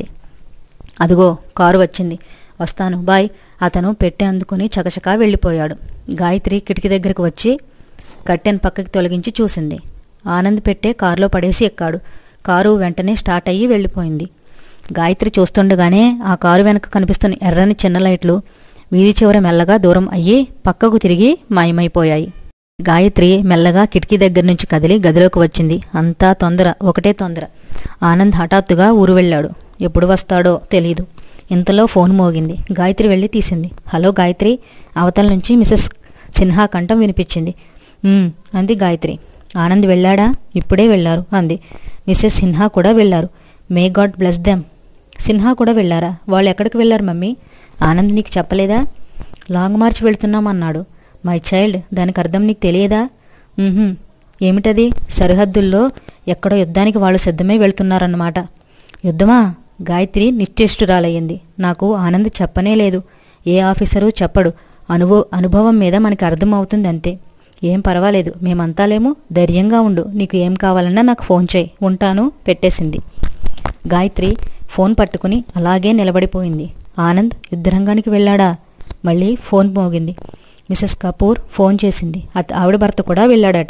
అదిగో కారు వచ్చింది వస్తాను బాయ్ అతను పెట్టె అందుకుని చకచకా వెళ్ళిపోయాడు గాయత్రి కిటికీ దగ్గరకు వచ్చి కట్టెన్ పక్కకి తొలగించి చూసింది ఆనంద్ పెట్టే కారులో పడేసి ఎక్కాడు కారు వెంటనే స్టార్ట్ అయ్యి వెళ్ళిపోయింది గాయత్రి చూస్తుండగానే ఆ కారు వెనక కనిపిస్తున్న ఎర్రని చిన్న లైట్లు వీధి చివర మెల్లగా దూరం అయ్యి పక్కకు తిరిగి మాయమైపోయాయి గాయత్రి మెల్లగా కిటికీ దగ్గర నుంచి కదిలి గదిలోకి వచ్చింది అంతా తొందర ఒకటే తొందర ఆనంద్ హఠాత్తుగా ఊరు వెళ్ళాడు ఎప్పుడు వస్తాడో తెలీదు ఇంతలో ఫోన్ మోగింది గాయత్రి వెళ్ళి తీసింది హలో గాయత్రి అవతల నుంచి మిసెస్ సిన్హా కంఠం వినిపించింది "ఉమ్," అంది గాయత్రి ఆనంద్ వెళ్ళాడా ఇప్పుడే వెళ్ళారు అంది మిసెస్ సిన్హా కూడా వెళ్ళారు may God bless them Sinha కూడా వెళ్ళారా వాళ్ళు ఎక్కడికి వెళ్ళారు మమ్మీ ఆనంద్ నీకు చెప్పలేదా లాంగ్ మార్చ్ వెళ్తున్నామన్నాడు మై చైల్డ్ దానికి అర్థం నీకు తెలియదా "ఉహుం. ఏమిటది సరిహద్దుల్లో ఎక్కడో యుద్ధానికి వాళ్ళు సిద్ధమై వెళ్తున్నారన్నమాట యుద్ధమా గాయత్రి నిశ్చేష్టురాలయ్యింది నాకు ఆనంద్ చెప్పనే లేదు ఏ ఆఫీసరు చెప్పడు అనుభవ అనుభవం మీద మనకి అర్థం అవుతుంది అంతే ఏం పర్వాలేదు మేమంతా లేము ధైర్యంగా ఉండు నీకు ఏం కావాలన్నా నాకు ఫోన్ చేయి ఉంటాను పెట్టేసింది గాయత్రి ఫోన్ పట్టుకుని అలాగే నిలబడిపోయింది ఆనంద్ యుద్ధరంగానికి వెళ్ళాడా మళ్ళీ ఫోన్ మోగింది మిసెస్ కపూర్ ఫోన్ చేసింది అత ఆవిడ భర్త కూడా వెళ్ళాడట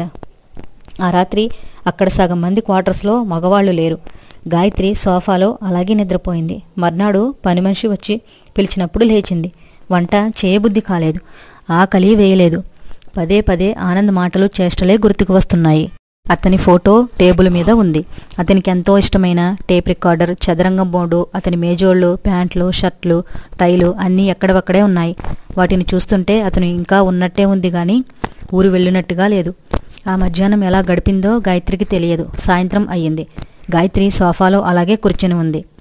ఆ రాత్రి అక్కడ సగం మంది క్వార్టర్స్లో మగవాళ్ళు లేరు గాయత్రి సోఫాలో అలాగే నిద్రపోయింది మర్నాడు పని మనిషి వచ్చి పిలిచినప్పుడు లేచింది వంట చేయబుద్ధి కాలేదు ఆకలి వేయలేదు పదే పదే ఆనంద్ మాటలు చేష్టలే గుర్తుకు వస్తున్నాయి అతని ఫోటో టేబుల్ మీద ఉంది అతనికి ఎంతో ఇష్టమైన టేప్ రికార్డర్ చదరంగం బోర్డు అతని మేజోళ్ళు ప్యాంట్లు షర్ట్లు టైలు అన్నీ ఎక్కడవక్కడే ఉన్నాయి వాటిని చూస్తుంటే అతను ఇంకా ఉన్నట్టే ఉంది కానీ ఊరు వెళ్ళినట్టుగా లేదు ఆ మధ్యాహ్నం ఎలా గడిపిందో గాయత్రికి తెలియదు సాయంత్రం అయ్యింది గాయత్రి సోఫాలో అలాగే కూర్చుని ఉంది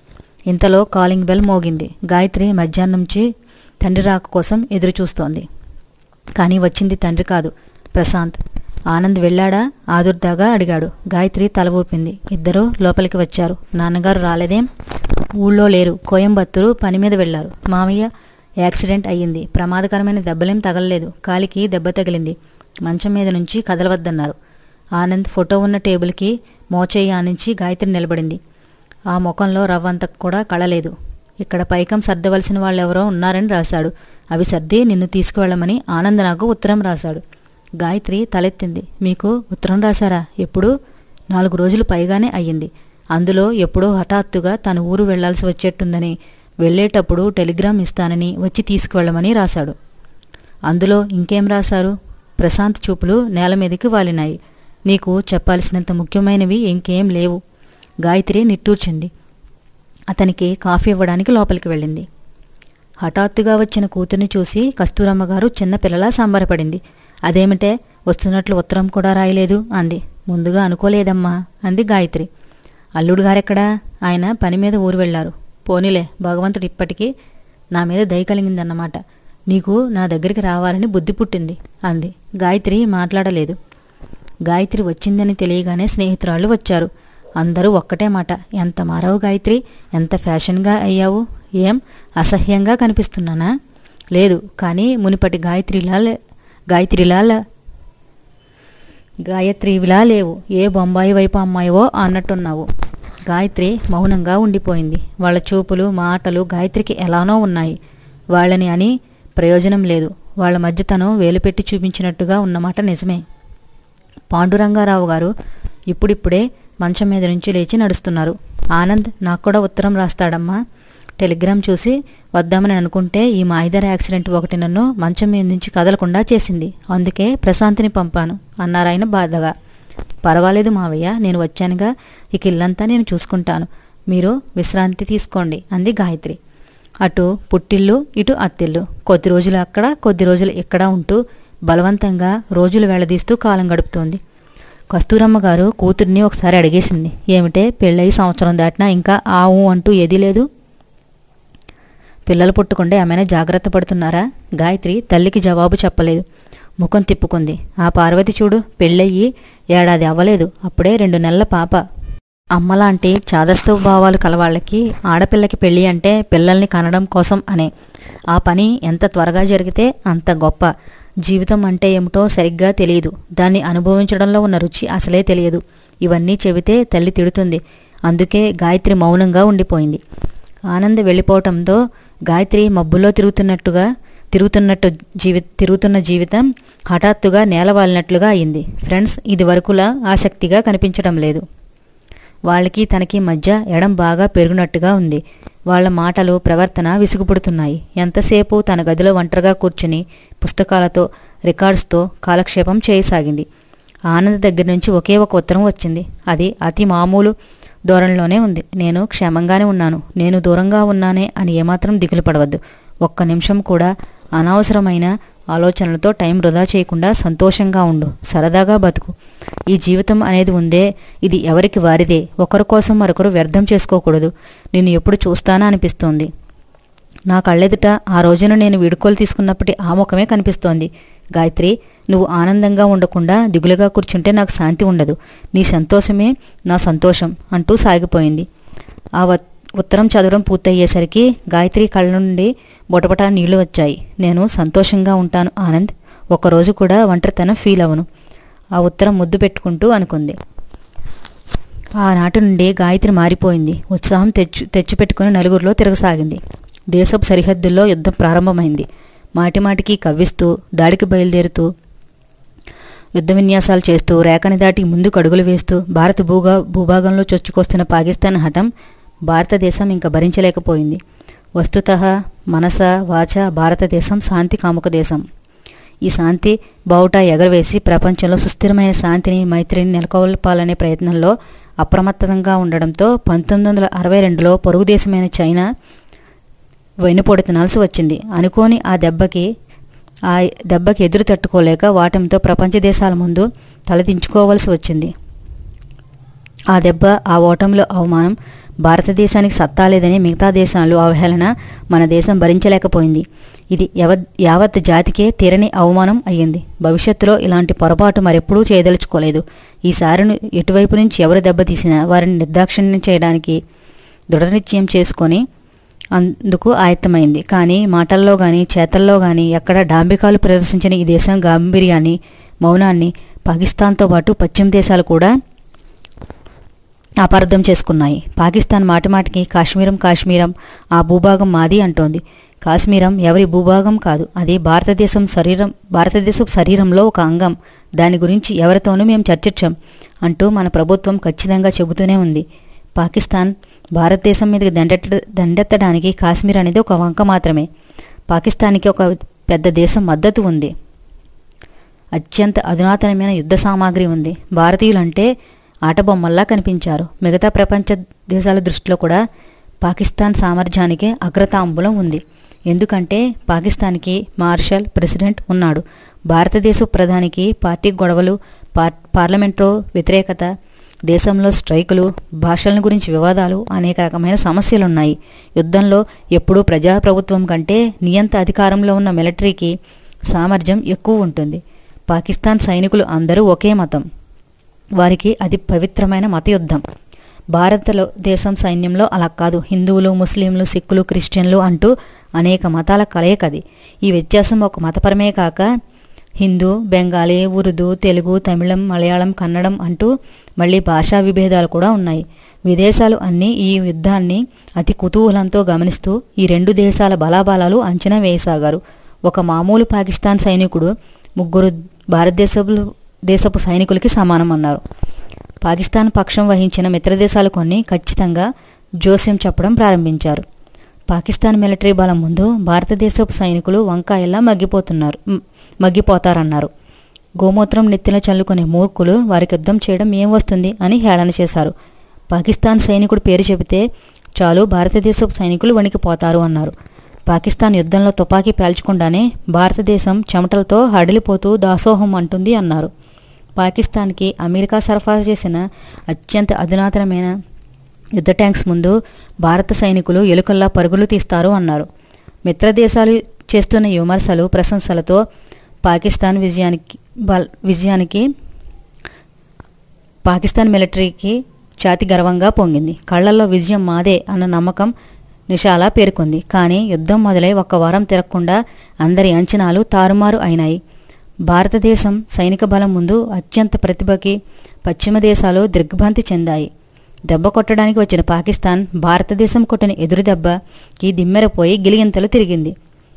ఇంతలో కాలింగ్ బెల్ మోగింది గాయత్రి మధ్యాహ్నం నుంచి తండ్రి రాక కోసం ఎదురు చూస్తోంది కానీ వచ్చింది తండ్రి కాదు ప్రశాంత్ ఆనంద్ వెళ్ళాడా ఆదుర్దాగా అడిగాడు గాయత్రి తల ఊపింది ఇద్దరూ లోపలికి వచ్చారు నాన్నగారు రాలేదేం ఊళ్ళో లేరు కోయంబత్తూరు పని మీద వెళ్లారు మామయ్య యాక్సిడెంట్ అయ్యింది ప్రమాదకరమైన దెబ్బలేం తగలలేదు కాలికి దెబ్బ తగిలింది మంచం మీద నుంచి కదలవద్దన్నారు ఆనంద్ ఫోటో ఉన్న టేబుల్కి మోచేయి ఆనించి గాయత్రి నిలబడింది ఆ ముఖంలో రవ్వంత కూడా కళలేదు ఇక్కడ పైకం సర్దవలసిన వాళ్ళెవరో ఉన్నారని రాశాడు అవి సర్ది నిన్ను తీసుకువెళ్ళమని ఆనంద్ నాకు ఉత్తరం రాశాడు గాయత్రి తలెత్తింది మీకు ఉత్తరం రాశారా ఎప్పుడు నాలుగు రోజులు పైగానే అయ్యింది అందులో ఎప్పుడో హఠాత్తుగా తన ఊరు వెళ్లాల్సి వచ్చేట్టుందని వెళ్ళేటప్పుడు టెలిగ్రామ్ ఇస్తానని వచ్చి తీసుకువెళ్ళమని రాశాడు అందులో ఇంకేం రాశారు ప్రశాంత్ చూపులు నేల మీదకి వాలినాయి నీకు చెప్పాల్సినంత ముఖ్యమైనవి ఇంకేం లేవు గాయత్రి నిట్టూర్చింది అతనికి కాఫీ ఇవ్వడానికి లోపలికి వెళ్ళింది హఠాత్తుగా వచ్చిన కూతుర్ని చూసి కస్తూరమ్మ గారు చిన్న పిల్లలా సంబరపడింది అదేమిటే వస్తున్నట్లు ఉత్తరం కూడా రాయలేదు అంది ముందుగా అనుకోలేదమ్మా అంది గాయత్రి అల్లుడు గారెక్కడా ఆయన పని మీద ఊరు వెళ్ళారు పోనీలే భగవంతుడు ఇప్పటికీ నా మీద దయ కలిగిందన్నమాట నీకు నా దగ్గరికి రావాలని బుద్ధి పుట్టింది అంది గాయత్రి మాట్లాడలేదు గాయత్రి వచ్చిందని తెలియగానే స్నేహితురాళ్ళు వచ్చారు అందరూ ఒక్కటే మాట ఎంత మారావు గాయత్రి ఎంత ఫ్యాషన్గా అయ్యావు ఏం అసహ్యంగా కనిపిస్తున్నానా లేదు కానీ మునిపటి గాయత్రిలా లే- గాయత్రిలా లే- గాయత్రివిలా లేవు ఏ బొంబాయి వైపు అమ్మాయివో అన్నట్టున్నావు గాయత్రి మౌనంగా ఉండిపోయింది వాళ్ళ చూపులు మాటలు గాయత్రికి ఎలానో ఉన్నాయి వాళ్ళని అని ప్రయోజనం లేదు వాళ్ళ మధ్య తను వేలుపెట్టి చూపించినట్టుగా ఉన్నమాట నిజమే పాండురంగారావు గారు ఇప్పుడిప్పుడే మంచం మీద నుంచి లేచి నడుస్తున్నారు ఆనంద్ నాకు కూడా ఉత్తరం రాస్తాడమ్మా టెలిగ్రామ్ చూసి వద్దామని అనుకుంటే ఈ మాయిదార్ యాక్సిడెంట్ ఒకటి నన్ను మంచం మీద నుంచి కదలకుండా చేసింది అందుకే ప్రశాంతిని పంపాను అన్నారాయన బాధగా పర్వాలేదు మావయ్య నేను వచ్చానుగా ఇక ఇల్లంతా నేను చూసుకుంటాను మీరు విశ్రాంతి తీసుకోండి అంది గాయత్రి అటు పుట్టిల్లు ఇటు అత్తిల్లు కొద్ది రోజులు అక్కడ కొద్ది రోజులు ఇక్కడ ఉంటూ బలవంతంగా రోజులు వెళ్లదీస్తూ కాలం గడుపుతోంది కస్తూరమ్మ గారు కూతుర్ని ఒకసారి అడిగేసింది ఏమిటే పెళ్ళయి సంవత్సరం దాటినా ఇంకా ఆవు అంటూ ఏదీ లేదు పిల్లలు పుట్టుకుంటే ఏమైనా జాగ్రత్త పడుతున్నారా గాయత్రి తల్లికి జవాబు చెప్పలేదు ముఖం తిప్పుకుంది ఆ పార్వతి చూడు పెళ్ళయ్యి ఏడాది అవ్వలేదు అప్పుడే రెండు నెలల పాప అమ్మలాంటి చాదస్తవ భావాలు కలవాళ్ళకి ఆడపిల్లకి పెళ్ళి అంటే పిల్లల్ని కనడం కోసం అనే ఆ పని ఎంత త్వరగా జరిగితే అంత గొప్ప జీవితం అంటే ఏమిటో సరిగ్గా తెలియదు దాన్ని అనుభవించడంలో ఉన్న రుచి అసలే తెలియదు ఇవన్నీ చెబితే తల్లి తిడుతుంది అందుకే గాయత్రి మౌనంగా ఉండిపోయింది ఆనంద్ వెళ్ళిపోవటంతో గాయత్రి మబ్బులో తిరుగుతున్నట్టుగా తిరుగుతున్నట్టు జీవి తిరుగుతున్న జీవితం హఠాత్తుగా నేలవాలినట్లుగా అయింది ఫ్రెండ్స్ ఇది వరకులా ఆసక్తిగా కనిపించడం లేదు వాళ్ళకి తనకి మధ్య ఎడం బాగా పెరుగునట్టుగా ఉంది వాళ్ళ మాటలు ప్రవర్తన విసుగుపుడుతున్నాయి ఎంతసేపు తన గదిలో ఒంటరిగా కూర్చుని పుస్తకాలతో రికార్డ్స్తో కాలక్షేపం చేయసాగింది ఆనంద్ దగ్గర నుంచి ఒకే ఒక ఉత్తరం వచ్చింది అది అతి మామూలు ధోరణిలోనే ఉంది నేను క్షేమంగానే ఉన్నాను నేను దూరంగా ఉన్నానే అని ఏమాత్రం దిగులు పడవద్దు ఒక్క నిమిషం కూడా అనవసరమైన ఆలోచనలతో టైం వృధా చేయకుండా సంతోషంగా ఉండు సరదాగా బతుకు ఈ జీవితం అనేది ఉందే ఇది ఎవరికి వారిదే ఒకరి కోసం మరొకరు వ్యర్థం చేసుకోకూడదు నేను ఎప్పుడు చూస్తానా అనిపిస్తోంది నా కళ్ళెదుట ఆ రోజున నేను వీడుకోలు తీసుకున్నప్పటి ఆ ముఖమే కనిపిస్తోంది గాయత్రి నువ్వు ఆనందంగా ఉండకుండా దిగులుగా కూర్చుంటే నాకు శాంతి ఉండదు నీ సంతోషమే నా సంతోషం అంటూ సాగిపోయింది ఆ వ- ఉత్తరం చదవడం పూర్తయ్యేసరికి గాయత్రి కళ్ళ నుండి బొటబటా నీళ్లు వచ్చాయి నేను సంతోషంగా ఉంటాను ఆనంద్ ఒక్కరోజు కూడా ఒంటరితనం ఫీల్ అవను ఆ ఉత్తరం ముద్దు పెట్టుకుంటూ అనుకుంది ఆనాటి నుండి గాయత్రి మారిపోయింది ఉత్సాహం తెచ్చు తెచ్చిపెట్టుకుని నలుగురిలో తిరగసాగింది దేశపు సరిహద్దుల్లో యుద్ధం ప్రారంభమైంది మాటిమాటికి కవ్విస్తూ దాడికి బయలుదేరుతూ యుద్ధ విన్యాసాలు చేస్తూ రేఖని దాటి ముందుకు అడుగులు వేస్తూ భారత భూగా భూభాగంలో చొచ్చుకొస్తున్న పాకిస్తాన్ హఠం భారతదేశం ఇంకా భరించలేకపోయింది వస్తుత మనస వాచ భారతదేశం శాంతి కాముక దేశం ఈ శాంతి బావుటా ఎగరవేసి ప్రపంచంలో సుస్థిరమైన శాంతిని మైత్రిని నెలకొల్పాలనే ప్రయత్నంలో అప్రమత్తంగా ఉండడంతో పంతొమ్మిది వందల అరవై రెండులో పొరుగు దేశమైన చైనా వెనుపోటు తినాల్సి వచ్చింది అనుకోని ఆ దెబ్బకి ఆ దెబ్బకి ఎదురు తట్టుకోలేక వాటంతో ప్రపంచ దేశాల ముందు తలదించుకోవాల్సి వచ్చింది ఆ దెబ్బ ఆ ఓటంలో అవమానం భారతదేశానికి సత్తా లేదని మిగతా దేశాలు అవహేళన మన దేశం భరించలేకపోయింది ఇది యవ యావత్ జాతికే తీరని అవమానం అయ్యింది భవిష్యత్తులో ఇలాంటి పొరపాటు మరెప్పుడూ చేయదలుచుకోలేదు ఈసారిని ఎటువైపు నుంచి ఎవరు దెబ్బతీసినా వారిని నిర్దాక్షిణ్యం చేయడానికి దృఢనిశ్చయం చేసుకొని అందుకు ఆయత్తమైంది కానీ మాటల్లో కానీ చేతల్లో కానీ ఎక్కడ డాంబికాలు ప్రదర్శించిన ఈ దేశం గాంభీర్యాన్ని మౌనాన్ని పాకిస్తాన్తో పాటు పశ్చిమ దేశాలు కూడా అపార్థం చేసుకున్నాయి పాకిస్తాన్ మాటిమాటికి కాశ్మీరం కాశ్మీరం ఆ భూభాగం మాది అంటోంది కాశ్మీరం ఎవరి భూభాగం కాదు అది భారతదేశం శరీరం భారతదేశం శరీరంలో ఒక అంగం దాని గురించి ఎవరితోనూ మేము చర్చించాం అంటూ మన ప్రభుత్వం ఖచ్చితంగా చెబుతూనే ఉంది పాకిస్తాన్ భారతదేశం మీదకి దండెత్త దండెత్తడానికి కాశ్మీర్ అనేది ఒక వంక మాత్రమే పాకిస్తాన్కి ఒక పెద్ద దేశం మద్దతు ఉంది అత్యంత అధునాతనమైన యుద్ధ సామాగ్రి ఉంది భారతీయులంటే ఆటబొమ్మల్లా కనిపించారు మిగతా ప్రపంచ దేశాల దృష్టిలో కూడా పాకిస్తాన్ సామర్థ్యానికే అగ్రతాంబూలం ఉంది ఎందుకంటే పాకిస్తాన్కి మార్షల్ ప్రెసిడెంట్ ఉన్నాడు భారతదేశ ప్రధానికి పార్టీ గొడవలు పార్ పార్లమెంట్లో వ్యతిరేకత దేశంలో స్ట్రైకులు భాషల గురించి వివాదాలు అనేక రకమైన సమస్యలున్నాయి యుద్ధంలో ఎప్పుడూ ప్రజాప్రభుత్వం కంటే నియంత అధికారంలో ఉన్న మిలిటరీకి సామర్థ్యం ఎక్కువ ఉంటుంది పాకిస్తాన్ సైనికులు అందరూ ఒకే మతం వారికి అది పవిత్రమైన మత యుద్ధం భారతలో దేశం సైన్యంలో అలా కాదు హిందువులు ముస్లింలు సిక్కులు క్రిస్టియన్లు అంటూ అనేక మతాల కలయికది ఈ వ్యత్యాసం ఒక మతపరమే కాక హిందూ బెంగాలీ ఉర్దూ తెలుగు తమిళం మలయాళం కన్నడం అంటూ మళ్ళీ భాషా విభేదాలు కూడా ఉన్నాయి విదేశాలు అన్నీ ఈ యుద్ధాన్ని అతి కుతూహలంతో గమనిస్తూ ఈ రెండు దేశాల బలాబలాలు అంచనా వేయసాగారు ఒక మామూలు పాకిస్తాన్ సైనికుడు ముగ్గురు భారతదేశపు దేశపు సైనికులకి సమానం అన్నారు పాకిస్తాన్ పక్షం వహించిన మిత్రదేశాలు కొన్ని ఖచ్చితంగా జోస్యం చెప్పడం ప్రారంభించారు పాకిస్తాన్ మిలిటరీ బలం ముందు భారతదేశపు సైనికులు వంకాయల్లా మగ్గిపోతున్నారు మ్, మగ్గిపోతారన్నారు గోమూత్రం నెత్తిన చల్లుకునే మూర్ఖులు వారికి యుద్ధం చేయడం ఏం వస్తుంది అని హేళన చేశారు పాకిస్తాన్ సైనికుడు పేరు చెబితే చాలు భారతదేశపు సైనికులు వణికిపోతారు అన్నారు పాకిస్తాన్ యుద్ధంలో తుపాకీ పేల్చకుండానే భారతదేశం చెమటలతో హడిలిపోతూ దాసోహం అంటుంది అన్నారు పాకిస్తాన్కి అమెరికా సరఫరా చేసిన అత్యంత అధునాతనమైన యుద్ధ ట్యాంక్స్ ముందు భారత సైనికులు ఎలుకల్లా పరుగులు తీస్తారు అన్నారు మిత్రదేశాలు చేస్తున్న విమర్శలు ప్రశంసలతో పాకిస్తాన్ విజయానికి బల్ విజయానికి పాకిస్తాన్ మిలిటరీకి ఛాతి గర్వంగా పొంగింది కళ్ళల్లో విజయం మాదే అన్న నమ్మకం నిషాలా పేర్కొంది కానీ యుద్ధం మొదలై ఒక్క వారం తిరగకుండా అందరి అంచనాలు తారుమారు అయినాయి భారతదేశం సైనిక బలం ముందు అత్యంత ప్రతిభకి పశ్చిమ దేశాలు దిగ్భ్రాంతి చెందాయి దెబ్బ కొట్టడానికి వచ్చిన పాకిస్తాన్ భారతదేశం కొట్టిన ఎదురు దెబ్బకి దిమ్మెరపోయి గిలిగింతలు తిరిగింది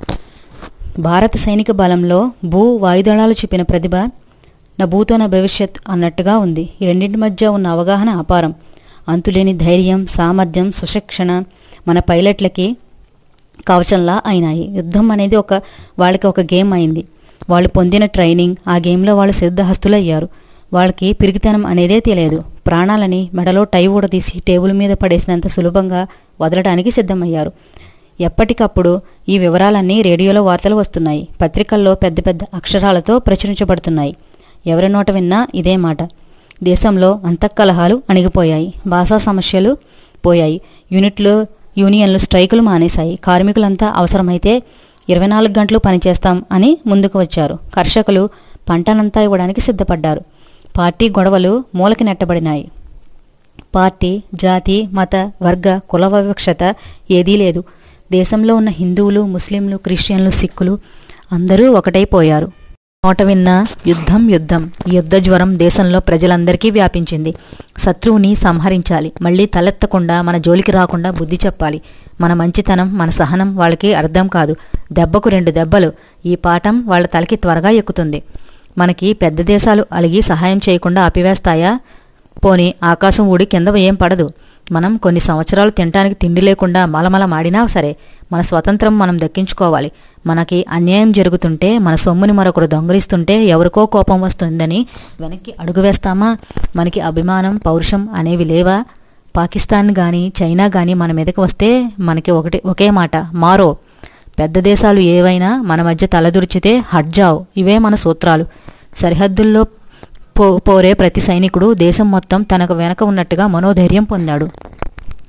భారత సైనిక బలంలో భూ వాయుదళాలు చూపిన ప్రతిభ నా భూతో నా భవిష్యత్ అన్నట్టుగా ఉంది ఈ రెండింటి మధ్య ఉన్న అవగాహన అపారం అంతులేని ధైర్యం సామర్థ్యం సుశిక్షణ మన పైలట్లకి కవచంలా అయినాయి యుద్ధం అనేది ఒక వాళ్ళకి ఒక గేమ్ అయింది వాళ్ళు పొందిన ట్రైనింగ్ ఆ గేమ్లో వాళ్ళు సిద్ధహస్తులయ్యారు వాళ్ళకి పిరిగితనం అనేదే తెలియదు ప్రాణాలని మెడలో టై ఊడదీసి టేబుల్ మీద పడేసినంత సులభంగా వదలడానికి సిద్ధమయ్యారు ఎప్పటికప్పుడు ఈ వివరాలన్నీ రేడియోలో వార్తలు వస్తున్నాయి పత్రికల్లో పెద్ద పెద్ద అక్షరాలతో ప్రచురించబడుతున్నాయి ఎవరి నోట విన్నా ఇదే మాట దేశంలో అంతఃకలహాలు అణిగిపోయాయి భాషా సమస్యలు పోయాయి యూనిట్లు యూనియన్లు స్ట్రైకులు మానేశాయి కార్మికులంతా అవసరమైతే ఇరవై నాలుగు గంటలు పనిచేస్తాం అని ముందుకు వచ్చారు కర్షకులు పంటనంతా ఇవ్వడానికి సిద్ధపడ్డారు పార్టీ గొడవలు మూలకి నెట్టబడినాయి పార్టీ జాతి మత వర్గ కుల వివక్షత ఏదీ లేదు దేశంలో ఉన్న హిందువులు ముస్లింలు క్రిస్టియన్లు సిక్కులు అందరూ ఒకటైపోయారు నోట విన్న యుద్ధం యుద్ధం ఈ యుద్ధ జ్వరం దేశంలో ప్రజలందరికీ వ్యాపించింది శత్రువుని సంహరించాలి మళ్ళీ తలెత్తకుండా మన జోలికి రాకుండా బుద్ధి చెప్పాలి మన మంచితనం మన సహనం వాళ్ళకి అర్థం కాదు దెబ్బకు రెండు దెబ్బలు ఈ పాఠం వాళ్ళ తలకి త్వరగా ఎక్కుతుంది మనకి పెద్ద దేశాలు అలిగి సహాయం చేయకుండా ఆపివేస్తాయా పోని ఆకాశం ఊడి కింద ఏం పడదు మనం కొన్ని సంవత్సరాలు తినటానికి తిండి లేకుండా మలమల మాడినా సరే మన స్వతంత్రం మనం దక్కించుకోవాలి మనకి అన్యాయం జరుగుతుంటే మన సొమ్ముని మరొకరు దొంగలిస్తుంటే ఎవరికో కోపం వస్తుందని వెనక్కి అడుగు వేస్తామా మనకి అభిమానం పౌరుషం అనేవి లేవా పాకిస్తాన్ కానీ చైనా కానీ మన మీదకి వస్తే మనకి ఒకటి ఒకే మాట మారో పెద్ద దేశాలు ఏవైనా మన మధ్య తలదుర్చితే హడ్జావ్ ఇవే మన సూత్రాలు సరిహద్దుల్లో పో పోరే ప్రతి సైనికుడు దేశం మొత్తం తనకు వెనక ఉన్నట్టుగా మనోధైర్యం పొందాడు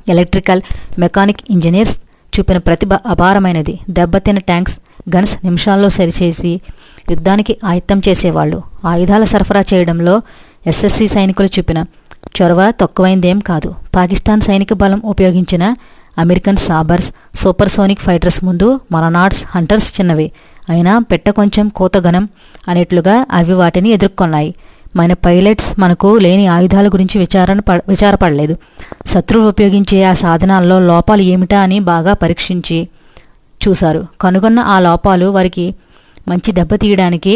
ఎలక్ట్రికల్ మెకానిక్ ఇంజనీర్స్ చూపిన ప్రతిభ అపారమైనది దెబ్బతిన్న ట్యాంక్స్ గన్స్ నిమిషాల్లో సరిచేసి యుద్ధానికి ఆయుత్తం చేసేవాళ్ళు ఆయుధాల సరఫరా చేయడంలో ఎస్ఎస్సి సైనికులు చూపిన చొరవ తక్కువైందేం కాదు పాకిస్తాన్ సైనిక బలం ఉపయోగించిన అమెరికన్ సాబర్స్ సూపర్సోనిక్ ఫైటర్స్ ముందు మలనాడ్స్ హంటర్స్ చిన్నవి అయినా పెట్ట కొంచెం కోతగనం అనేట్లుగా అవి వాటిని ఎదుర్కొన్నాయి మన పైలట్స్ మనకు లేని ఆయుధాల గురించి విచారణ ప విచారపడలేదు శత్రువు ఉపయోగించే ఆ సాధనాల్లో లోపాలు ఏమిటా అని బాగా పరీక్షించి చూశారు కనుగొన్న ఆ లోపాలు వారికి మంచి దెబ్బతీయడానికి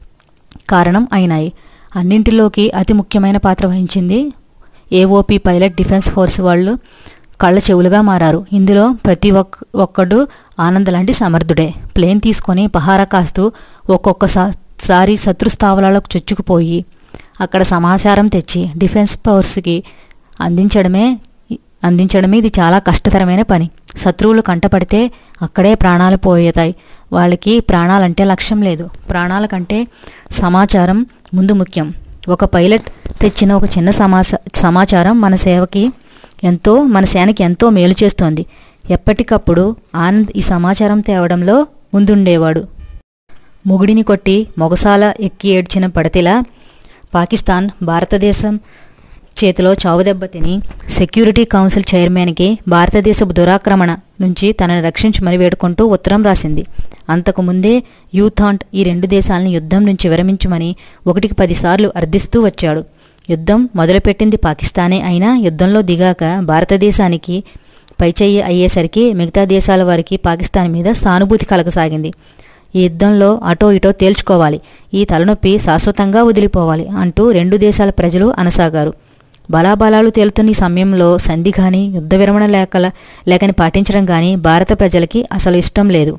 కారణం అయినాయి అన్నింటిలోకి అతి ముఖ్యమైన పాత్ర వహించింది ఏఓపి పైలట్ డిఫెన్స్ ఫోర్స్ వాళ్ళు కళ్ళ చెవులుగా మారారు ఇందులో ప్రతి ఒక్క ఒక్కడు ఆనంద్ లాంటి సమర్థుడే ప్లేన్ తీసుకొని పహారా కాస్తూ ఒక్కొక్కసారి శత్రు స్థావరాలకు చొచ్చుకుపోయి అక్కడ సమాచారం తెచ్చి డిఫెన్స్ ఫోర్స్కి అందించడమే అందించడమే ఇది చాలా కష్టతరమైన పని శత్రువులు కంటపడితే అక్కడే ప్రాణాలు పోయేతాయి వాళ్ళకి ప్రాణాలంటే లక్ష్యం లేదు ప్రాణాల కంటే సమాచారం ముందు ముఖ్యం ఒక పైలట్ తెచ్చిన ఒక చిన్న సమాస సమాచారం మన సేవకి ఎంతో మన సేనకి ఎంతో మేలు చేస్తోంది ఎప్పటికప్పుడు ఆనంద్ ఈ సమాచారం తేవడంలో ముందుండేవాడు మొగుడిని కొట్టి మొగసాల ఎక్కి ఏడ్చిన పడతిలా పాకిస్తాన్ భారతదేశం చేతిలో చావుదెబ్బ తిని సెక్యూరిటీ కౌన్సిల్ చైర్మన్కి భారతదేశపు దురాక్రమణ నుంచి తనని రక్షించమని వేడుకుంటూ ఉత్తరం రాసింది అంతకుముందే యూథాంట్ ఈ రెండు దేశాలను యుద్ధం నుంచి విరమించమని ఒకటికి పదిసార్లు అర్థిస్తూ వచ్చాడు యుద్ధం మొదలుపెట్టింది పాకిస్తానే అయినా యుద్ధంలో దిగాక భారతదేశానికి పైచెయ్యి అయ్యేసరికి మిగతా దేశాల వారికి పాకిస్తాన్ మీద సానుభూతి కలగసాగింది ఈ యుద్ధంలో అటో ఇటో తేల్చుకోవాలి ఈ తలనొప్పి శాశ్వతంగా వదిలిపోవాలి అంటూ రెండు దేశాల ప్రజలు అనసాగారు బలాబలాలు తేలుతున్న ఈ సమయంలో సంధి కానీ యుద్ధ విరమణ లేఖల లేఖని పాటించడం కానీ భారత ప్రజలకి అసలు ఇష్టం లేదు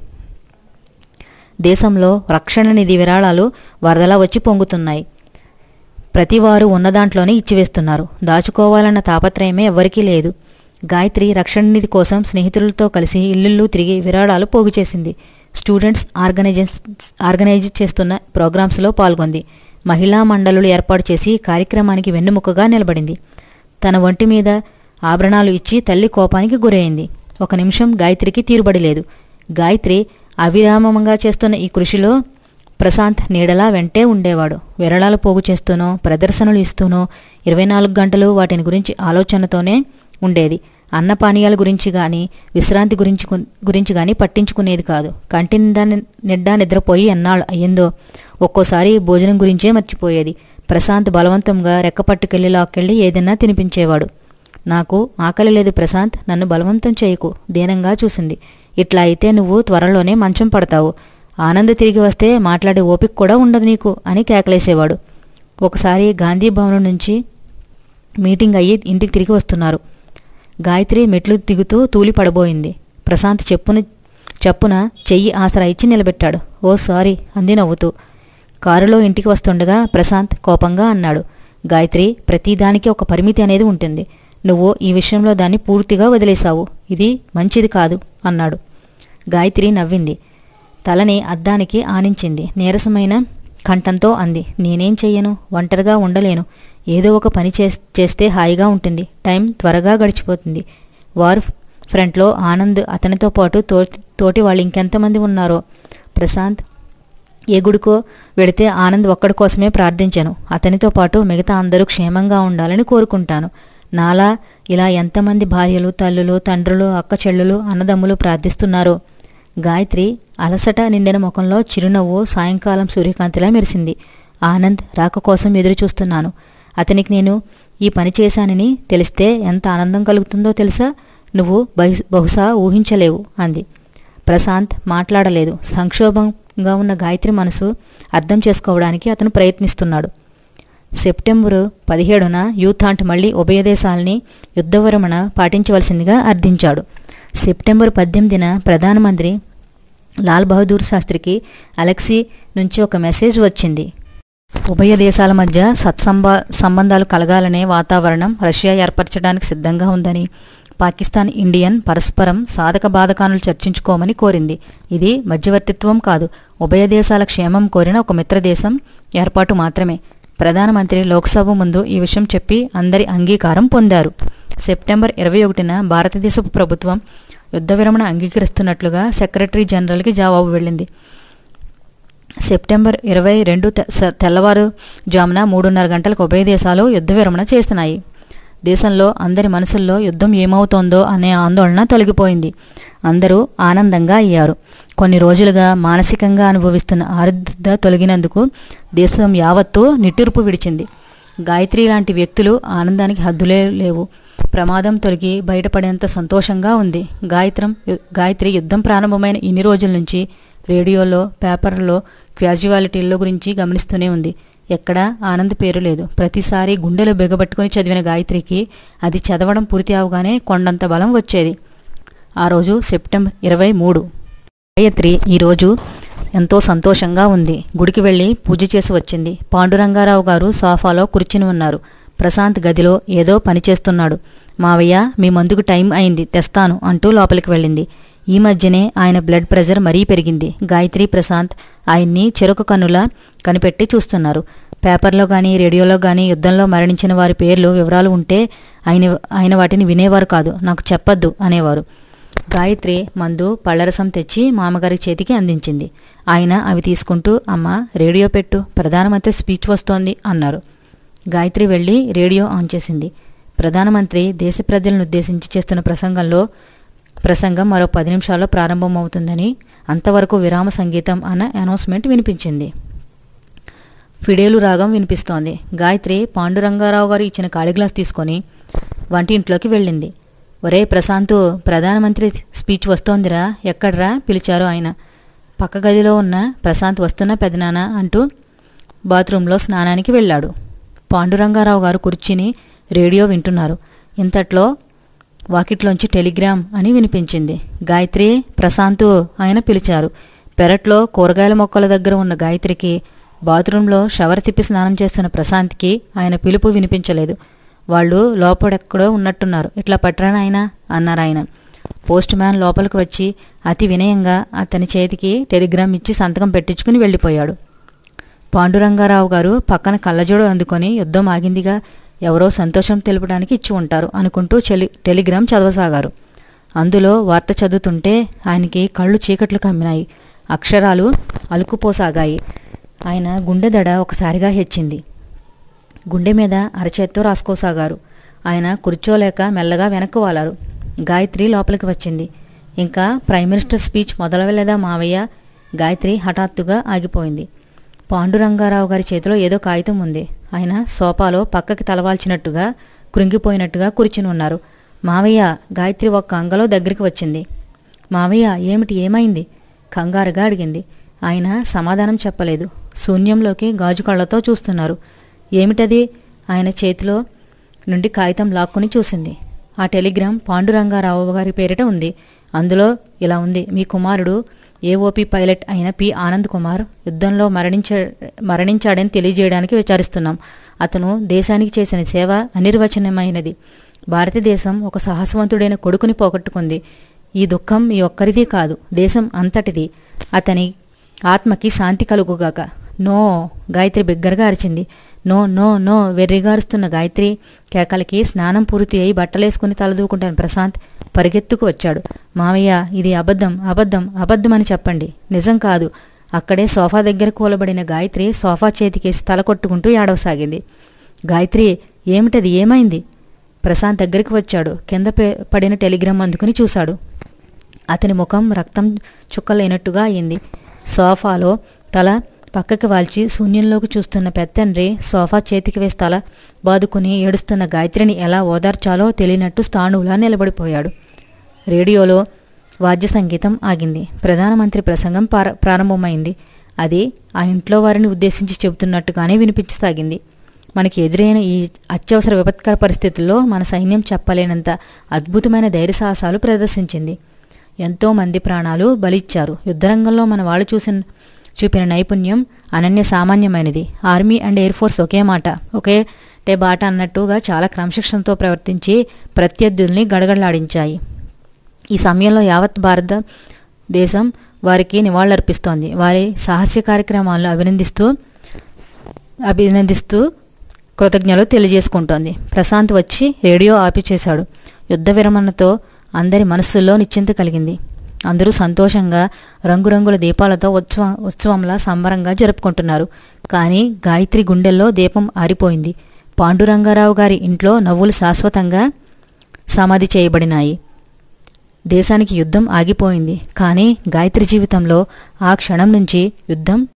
దేశంలో రక్షణ నిధి విరాళాలు వరదలా వచ్చి పొంగుతున్నాయి ప్రతివారు ఉన్నదాంట్లోనే ఇచ్చివేస్తున్నారు దాచుకోవాలన్న తాపత్రయమే ఎవ్వరికీ లేదు గాయత్రి రక్షణ నిధి కోసం స్నేహితులతో కలిసి ఇల్లుళ్ళు తిరిగి విరాళాలు పోగు చేసింది స్టూడెంట్స్ ఆర్గనైజేస్ ఆర్గనైజ్ చేస్తున్న ప్రోగ్రామ్స్లో పాల్గొంది మహిళా మండలులు ఏర్పాటు చేసి కార్యక్రమానికి వెన్నుముకగా నిలబడింది తన ఒంటి మీద ఆభరణాలు ఇచ్చి తల్లి కోపానికి గురైంది ఒక నిమిషం గాయత్రికి తీరుబడి లేదు గాయత్రి అవిరామంగా చేస్తున్న ఈ కృషిలో ప్రశాంత్ నీడలా వెంటే ఉండేవాడు విరళాలు పోగు చేస్తూనో ప్రదర్శనలు ఇస్తూనో ఇరవై నాలుగు గంటలు వాటిని గురించి ఆలోచనతోనే ఉండేది అన్నపానీయాల గురించి కానీ విశ్రాంతి గురించి గురించి కానీ పట్టించుకునేది కాదు కంటి నిండా నిండా నిద్రపోయి ఎన్నాళ్ళు అయ్యిందో ఒక్కోసారి భోజనం గురించే మర్చిపోయేది ప్రశాంత్ బలవంతంగా రెక్కపట్టుకెళ్ళి లాక్కెళ్ళి ఏదైనా తినిపించేవాడు నాకు ఆకలి లేదు ప్రశాంత్ నన్ను బలవంతం చేయకు దీనంగా చూసింది ఇట్లా అయితే నువ్వు త్వరలోనే మంచం పడతావు ఆనంద్ తిరిగి వస్తే మాట్లాడే ఓపిక కూడా ఉండదు నీకు అని కేకలేసేవాడు ఒకసారి గాంధీ భవనం నుంచి మీటింగ్ అయ్యి ఇంటికి తిరిగి వస్తున్నారు గాయత్రి మెట్లు దిగుతూ తూలి పడబోయింది ప్రశాంత్ చెప్పున చెప్పున చెయ్యి ఆసరా ఇచ్చి నిలబెట్టాడు ఓ సారీ అంది నవ్వుతూ కారులో ఇంటికి వస్తుండగా ప్రశాంత్ కోపంగా అన్నాడు గాయత్రి ప్రతిదానికి ఒక పరిమితి అనేది ఉంటుంది నువ్వు ఈ విషయంలో దాన్ని పూర్తిగా వదిలేశావు ఇది మంచిది కాదు అన్నాడు గాయత్రి నవ్వింది తలని అద్దానికి ఆనించింది నీరసమైన కంఠంతో అంది నేనేం చెయ్యను ఒంటరిగా ఉండలేను ఏదో ఒక పని చేస్తే హాయిగా ఉంటుంది టైం త్వరగా గడిచిపోతుంది వారు ఫ్రంట్లో ఆనంద్ అతనితో పాటు తోటి తోటి వాళ్ళు ఇంకెంతమంది ఉన్నారో ప్రశాంత్ ఏ గుడికో వెళితే ఆనంద్ ఒక్కడి కోసమే ప్రార్థించాను అతనితో పాటు మిగతా అందరూ క్షేమంగా ఉండాలని కోరుకుంటాను నాలా ఇలా ఎంతమంది భార్యలు తల్లులు తండ్రులు అక్క చెల్లులు అన్నదమ్ములు ప్రార్థిస్తున్నారో గాయత్రి అలసట నిండిన ముఖంలో చిరునవ్వు సాయంకాలం సూర్యకాంతిలా మెరిసింది ఆనంద్ రాక కోసం ఎదురు చూస్తున్నాను అతనికి నేను ఈ పని చేశానని తెలిస్తే ఎంత ఆనందం కలుగుతుందో తెలుసా నువ్వు బహుశా ఊహించలేవు అంది ప్రశాంత్ మాట్లాడలేదు సంక్షోభంగా ఉన్న గాయత్రి మనసు అర్థం చేసుకోవడానికి అతను ప్రయత్నిస్తున్నాడు సెప్టెంబరు పదిహేడున యూథాంట్ మళ్లీ ఉభయ దేశాలని యుద్ధవిరమణ పాటించవలసిందిగా అర్థించాడు సెప్టెంబర్ పద్దెనిమిదిన ప్రధానమంత్రి లాల్ బహదూర్ శాస్త్రికి అలెక్సీ నుంచి ఒక మెసేజ్ వచ్చింది ఉభయ దేశాల మధ్య సత్సంబా సంబంధాలు కలగాలనే వాతావరణం రష్యా ఏర్పరచడానికి సిద్ధంగా ఉందని పాకిస్తాన్ ఇండియన్ పరస్పరం సాధక బాధకానులు చర్చించుకోమని కోరింది ఇది మధ్యవర్తిత్వం కాదు ఉభయ దేశాల క్షేమం కోరిన ఒక మిత్రదేశం ఏర్పాటు మాత్రమే ప్రధానమంత్రి లోక్సభ ముందు ఈ విషయం చెప్పి అందరి అంగీకారం పొందారు సెప్టెంబర్ ఇరవై ఒకటిన భారతదేశపు ప్రభుత్వం యుద్ధ విరమణ అంగీకరిస్తున్నట్లుగా సెక్రటరీ జనరల్కి జవాబు వెళ్ళింది సెప్టెంబర్ ఇరవై రెండు తె- స- తెల్లవారు జామున మూడున్నర గంటలకు ఉభయ దేశాలు యుద్ధ విరమణ చేస్తున్నాయి దేశంలో అందరి మనసుల్లో యుద్ధం ఏమవుతోందో అనే ఆందోళన తొలగిపోయింది అందరూ ఆనందంగా అయ్యారు కొన్ని రోజులుగా మానసికంగా అనుభవిస్తున్న ఆరుద్ద తొలగినందుకు దేశం యావత్తూ నిట్టూర్పు విడిచింది గాయత్రి లాంటి వ్యక్తులు ఆనందానికి హద్దులే లేవు ప్రమాదం తొలగి బయటపడేంత సంతోషంగా ఉంది గాయత్రం యు- గాయత్రి యుద్ధం ప్రారంభమైన ఇన్ని రోజుల నుంచి రేడియోలో పేపర్లో క్యాజువాలిటీల్లో గురించి గమనిస్తూనే ఉంది ఎక్కడా ఆనంద్ పేరు లేదు ప్రతిసారి గుండెలు బిగబట్టుకుని చదివిన గాయత్రికి అది చదవడం పూర్తి అవగానే కొండంత బలం వచ్చేది ఆ రోజు సెప్టెంబర్ ఇరవై మూడు గాయత్రి ఈరోజు ఎంతో సంతోషంగా ఉంది గుడికి వెళ్ళి పూజ చేసి వచ్చింది పాండురంగారావు గారు సోఫాలో కూర్చుని ఉన్నారు ప్రశాంత్ గదిలో ఏదో పని చేస్తున్నాడు మావయ్య మీ మందుకు టైం అయింది తెస్తాను అంటూ లోపలికి వెళ్ళింది ఈ మధ్యనే ఆయన బ్లడ్ ప్రెషర్ మరీ పెరిగింది గాయత్రి ప్రశాంత్ ఆయన్ని చెరొక కన్నులా కనిపెట్టి చూస్తున్నారు పేపర్లో కానీ రేడియోలో కానీ యుద్ధంలో మరణించిన వారి పేర్లు వివరాలు ఉంటే ఆయన ఆయన వాటిని వినేవారు కాదు నాకు చెప్పొద్దు అనేవారు గాయత్రి మందు పళ్ళరసం తెచ్చి మామగారి చేతికి అందించింది ఆయన అవి తీసుకుంటూ అమ్మ రేడియో పెట్టు ప్రధానమంత్రి స్పీచ్ వస్తోంది అన్నారు గాయత్రి వెళ్ళి రేడియో ఆన్ చేసింది ప్రధానమంత్రి దేశ ప్రజలను ఉద్దేశించి చేస్తున్న ప్రసంగంలో ప్రసంగం మరో పది నిమిషాల్లో ప్రారంభమవుతుందని అంతవరకు విరామ సంగీతం అన్న అనౌన్స్మెంట్ వినిపించింది ఫిడేలు రాగం వినిపిస్తోంది గాయత్రి పాండురంగారావు గారు ఇచ్చిన ఖాళీ గ్లాస్ తీసుకొని వంటింట్లోకి వెళ్ళింది ఒరే ప్రశాంతు ప్రధానమంత్రి స్పీచ్ వస్తోందిరా ఎక్కడ్రా పిలిచారు ఆయన పక్క గదిలో ఉన్న ప్రశాంత్ వస్తున్న పెదనాన్న అంటూ బాత్రూంలో స్నానానికి వెళ్ళాడు పాండురంగారావు గారు కూర్చుని రేడియో వింటున్నారు ఇంతట్లో వాకిట్లోంచి టెలిగ్రామ్ అని వినిపించింది గాయత్రి ప్రశాంతు ఆయన పిలిచారు పెరట్లో కూరగాయల మొక్కల దగ్గర ఉన్న గాయత్రికి బాత్రూంలో షవర్ తిప్పి స్నానం చేస్తున్న ప్రశాంత్కి ఆయన పిలుపు వినిపించలేదు వాళ్ళు లోపడెక్కడో ఉన్నట్టున్నారు ఇట్లా పట్టరా నాయనా అన్నారు ఆయన పోస్ట్ మ్యాన్ లోపలికి వచ్చి అతి వినయంగా అతని చేతికి టెలిగ్రామ్ ఇచ్చి సంతకం పెట్టించుకుని వెళ్ళిపోయాడు పాండురంగారావు గారు పక్కన కళ్ళజోడు అందుకొని యుద్ధం ఆగిందిగా ఎవరో సంతోషం తెలుపడానికి ఇచ్చి ఉంటారు అనుకుంటూ చెలి టెలిగ్రామ్ చదవసాగారు అందులో వార్త చదువుతుంటే ఆయనకి కళ్ళు చీకట్లు కమ్మినాయి అక్షరాలు అలుకుపోసాగాయి ఆయన గుండె దడ ఒకసారిగా హెచ్చింది గుండె మీద అరచేత్తో రాసుకోసాగారు ఆయన కూర్చోలేక మెల్లగా వెనక్కు వాలారు గాయత్రి లోపలికి వచ్చింది ఇంకా ప్రైమ్ మినిస్టర్ స్పీచ్ మొదలవలేదా మావయ్య గాయత్రి హఠాత్తుగా ఆగిపోయింది పాండురంగారావు గారి చేతిలో ఏదో కాగితం ఉంది ఆయన సోఫాలో పక్కకి తలవాల్చినట్టుగా కృంగిపోయినట్టుగా కూర్చుని ఉన్నారు మావయ్య గాయత్రి ఒక్క అంగలో దగ్గరికి వచ్చింది మావయ్య ఏమిటి ఏమైంది కంగారుగా అడిగింది ఆయన సమాధానం చెప్పలేదు శూన్యంలోకి గాజు కళ్ళతో చూస్తున్నారు ఏమిటది ఆయన చేతిలో నుండి కాగితం లాక్కుని చూసింది ఆ టెలిగ్రామ్ పాండురంగారావు గారి పేరిట ఉంది అందులో ఇలా ఉంది మీ కుమారుడు ఏఓపి పైలట్ అయిన పి ఆనంద్ కుమార్ యుద్ధంలో మరణించ మరణించాడని తెలియజేయడానికి విచారిస్తున్నాం అతను దేశానికి చేసిన సేవ అనిర్వచనమైనది భారతదేశం ఒక సాహసవంతుడైన కొడుకుని పోగొట్టుకుంది ఈ దుఃఖం మీ ఒక్కరిది కాదు దేశం అంతటిది అతని ఆత్మకి శాంతి కలుగుగాక నో గాయత్రి బిగ్గరగా అరిచింది నో నో నో వెర్రిగారుస్తున్న గాయత్రి కేకలకి స్నానం పూర్తి అయి బట్టలేసుకుని తలదూకుంటాను ప్రశాంత్ పరిగెత్తుకు వచ్చాడు మావయ్య ఇది అబద్ధం అబద్ధం అబద్ధం అని చెప్పండి నిజం కాదు అక్కడే సోఫా దగ్గర కూలబడిన గాయత్రి సోఫా చేతికేసి తల కొట్టుకుంటూ ఏడవసాగింది గాయత్రి ఏమిటది ఏమైంది ప్రశాంత్ దగ్గరికి వచ్చాడు కింద పే- పడిన టెలిగ్రామ్ అందుకుని చూశాడు అతని ముఖం రక్తం చుక్కలైనట్టుగా అయింది సోఫాలో తల పక్కకి వాల్చి శూన్యంలోకి చూస్తున్న పెత్తండ్రి సోఫా చేతికి వేసి తల బాదుకుని ఏడుస్తున్న గాయత్రిని ఎలా ఓదార్చాలో తెలియనట్టు స్థాణువులా నిలబడిపోయాడు రేడియోలో వాద్య సంగీతం ఆగింది ప్రధానమంత్రి ప్రసంగం పార- ప్రారంభమైంది అది ఆ ఇంట్లో వారిని ఉద్దేశించి చెబుతున్నట్టుగానే వినిపించసాగింది మనకి ఎదురైన ఈ అత్యవసర విపత్కర పరిస్థితుల్లో మన సైన్యం చెప్పలేనంత అద్భుతమైన ధైర్య సాహసాలు ప్రదర్శించింది ఎంతో మంది ప్రాణాలు బలిచ్చారు యుద్ధరంగంలో మన వాళ్ళు చూసిన చూపిన నైపుణ్యం అనన్య సామాన్యమైనది ఆర్మీ అండ్ ఎయిర్ ఫోర్స్ ఒకే మాట ఒకే టే బాట అన్నట్టుగా చాలా క్రమశిక్షణతో ప్రవర్తించి ప్రత్యర్థుల్ని గడగడలాడించాయి ఈ సమయంలో యావత్ భారత దేశం వారికి నివాళులర్పిస్తోంది వారి సాహస్య కార్యక్రమాలను అభినందిస్తూ అభినందిస్తూ కృతజ్ఞతలు తెలియజేసుకుంటోంది ప్రశాంత్ వచ్చి రేడియో ఆపి చేశాడు యుద్ధ విరమణతో అందరి మనస్సుల్లో నిశ్చింత కలిగింది అందరూ సంతోషంగా రంగురంగుల దీపాలతో ఉత్సవ ఉత్సవంలా సంబరంగా జరుపుకుంటున్నారు కానీ గాయత్రి గుండెల్లో దీపం ఆరిపోయింది పాండురంగారావు గారి ఇంట్లో నవ్వులు శాశ్వతంగా సమాధి చేయబడినాయి దేశానికి యుద్ధం ఆగిపోయింది కానీ గాయత్రి జీవితంలో ఆ క్షణం నుంచి యుద్ధం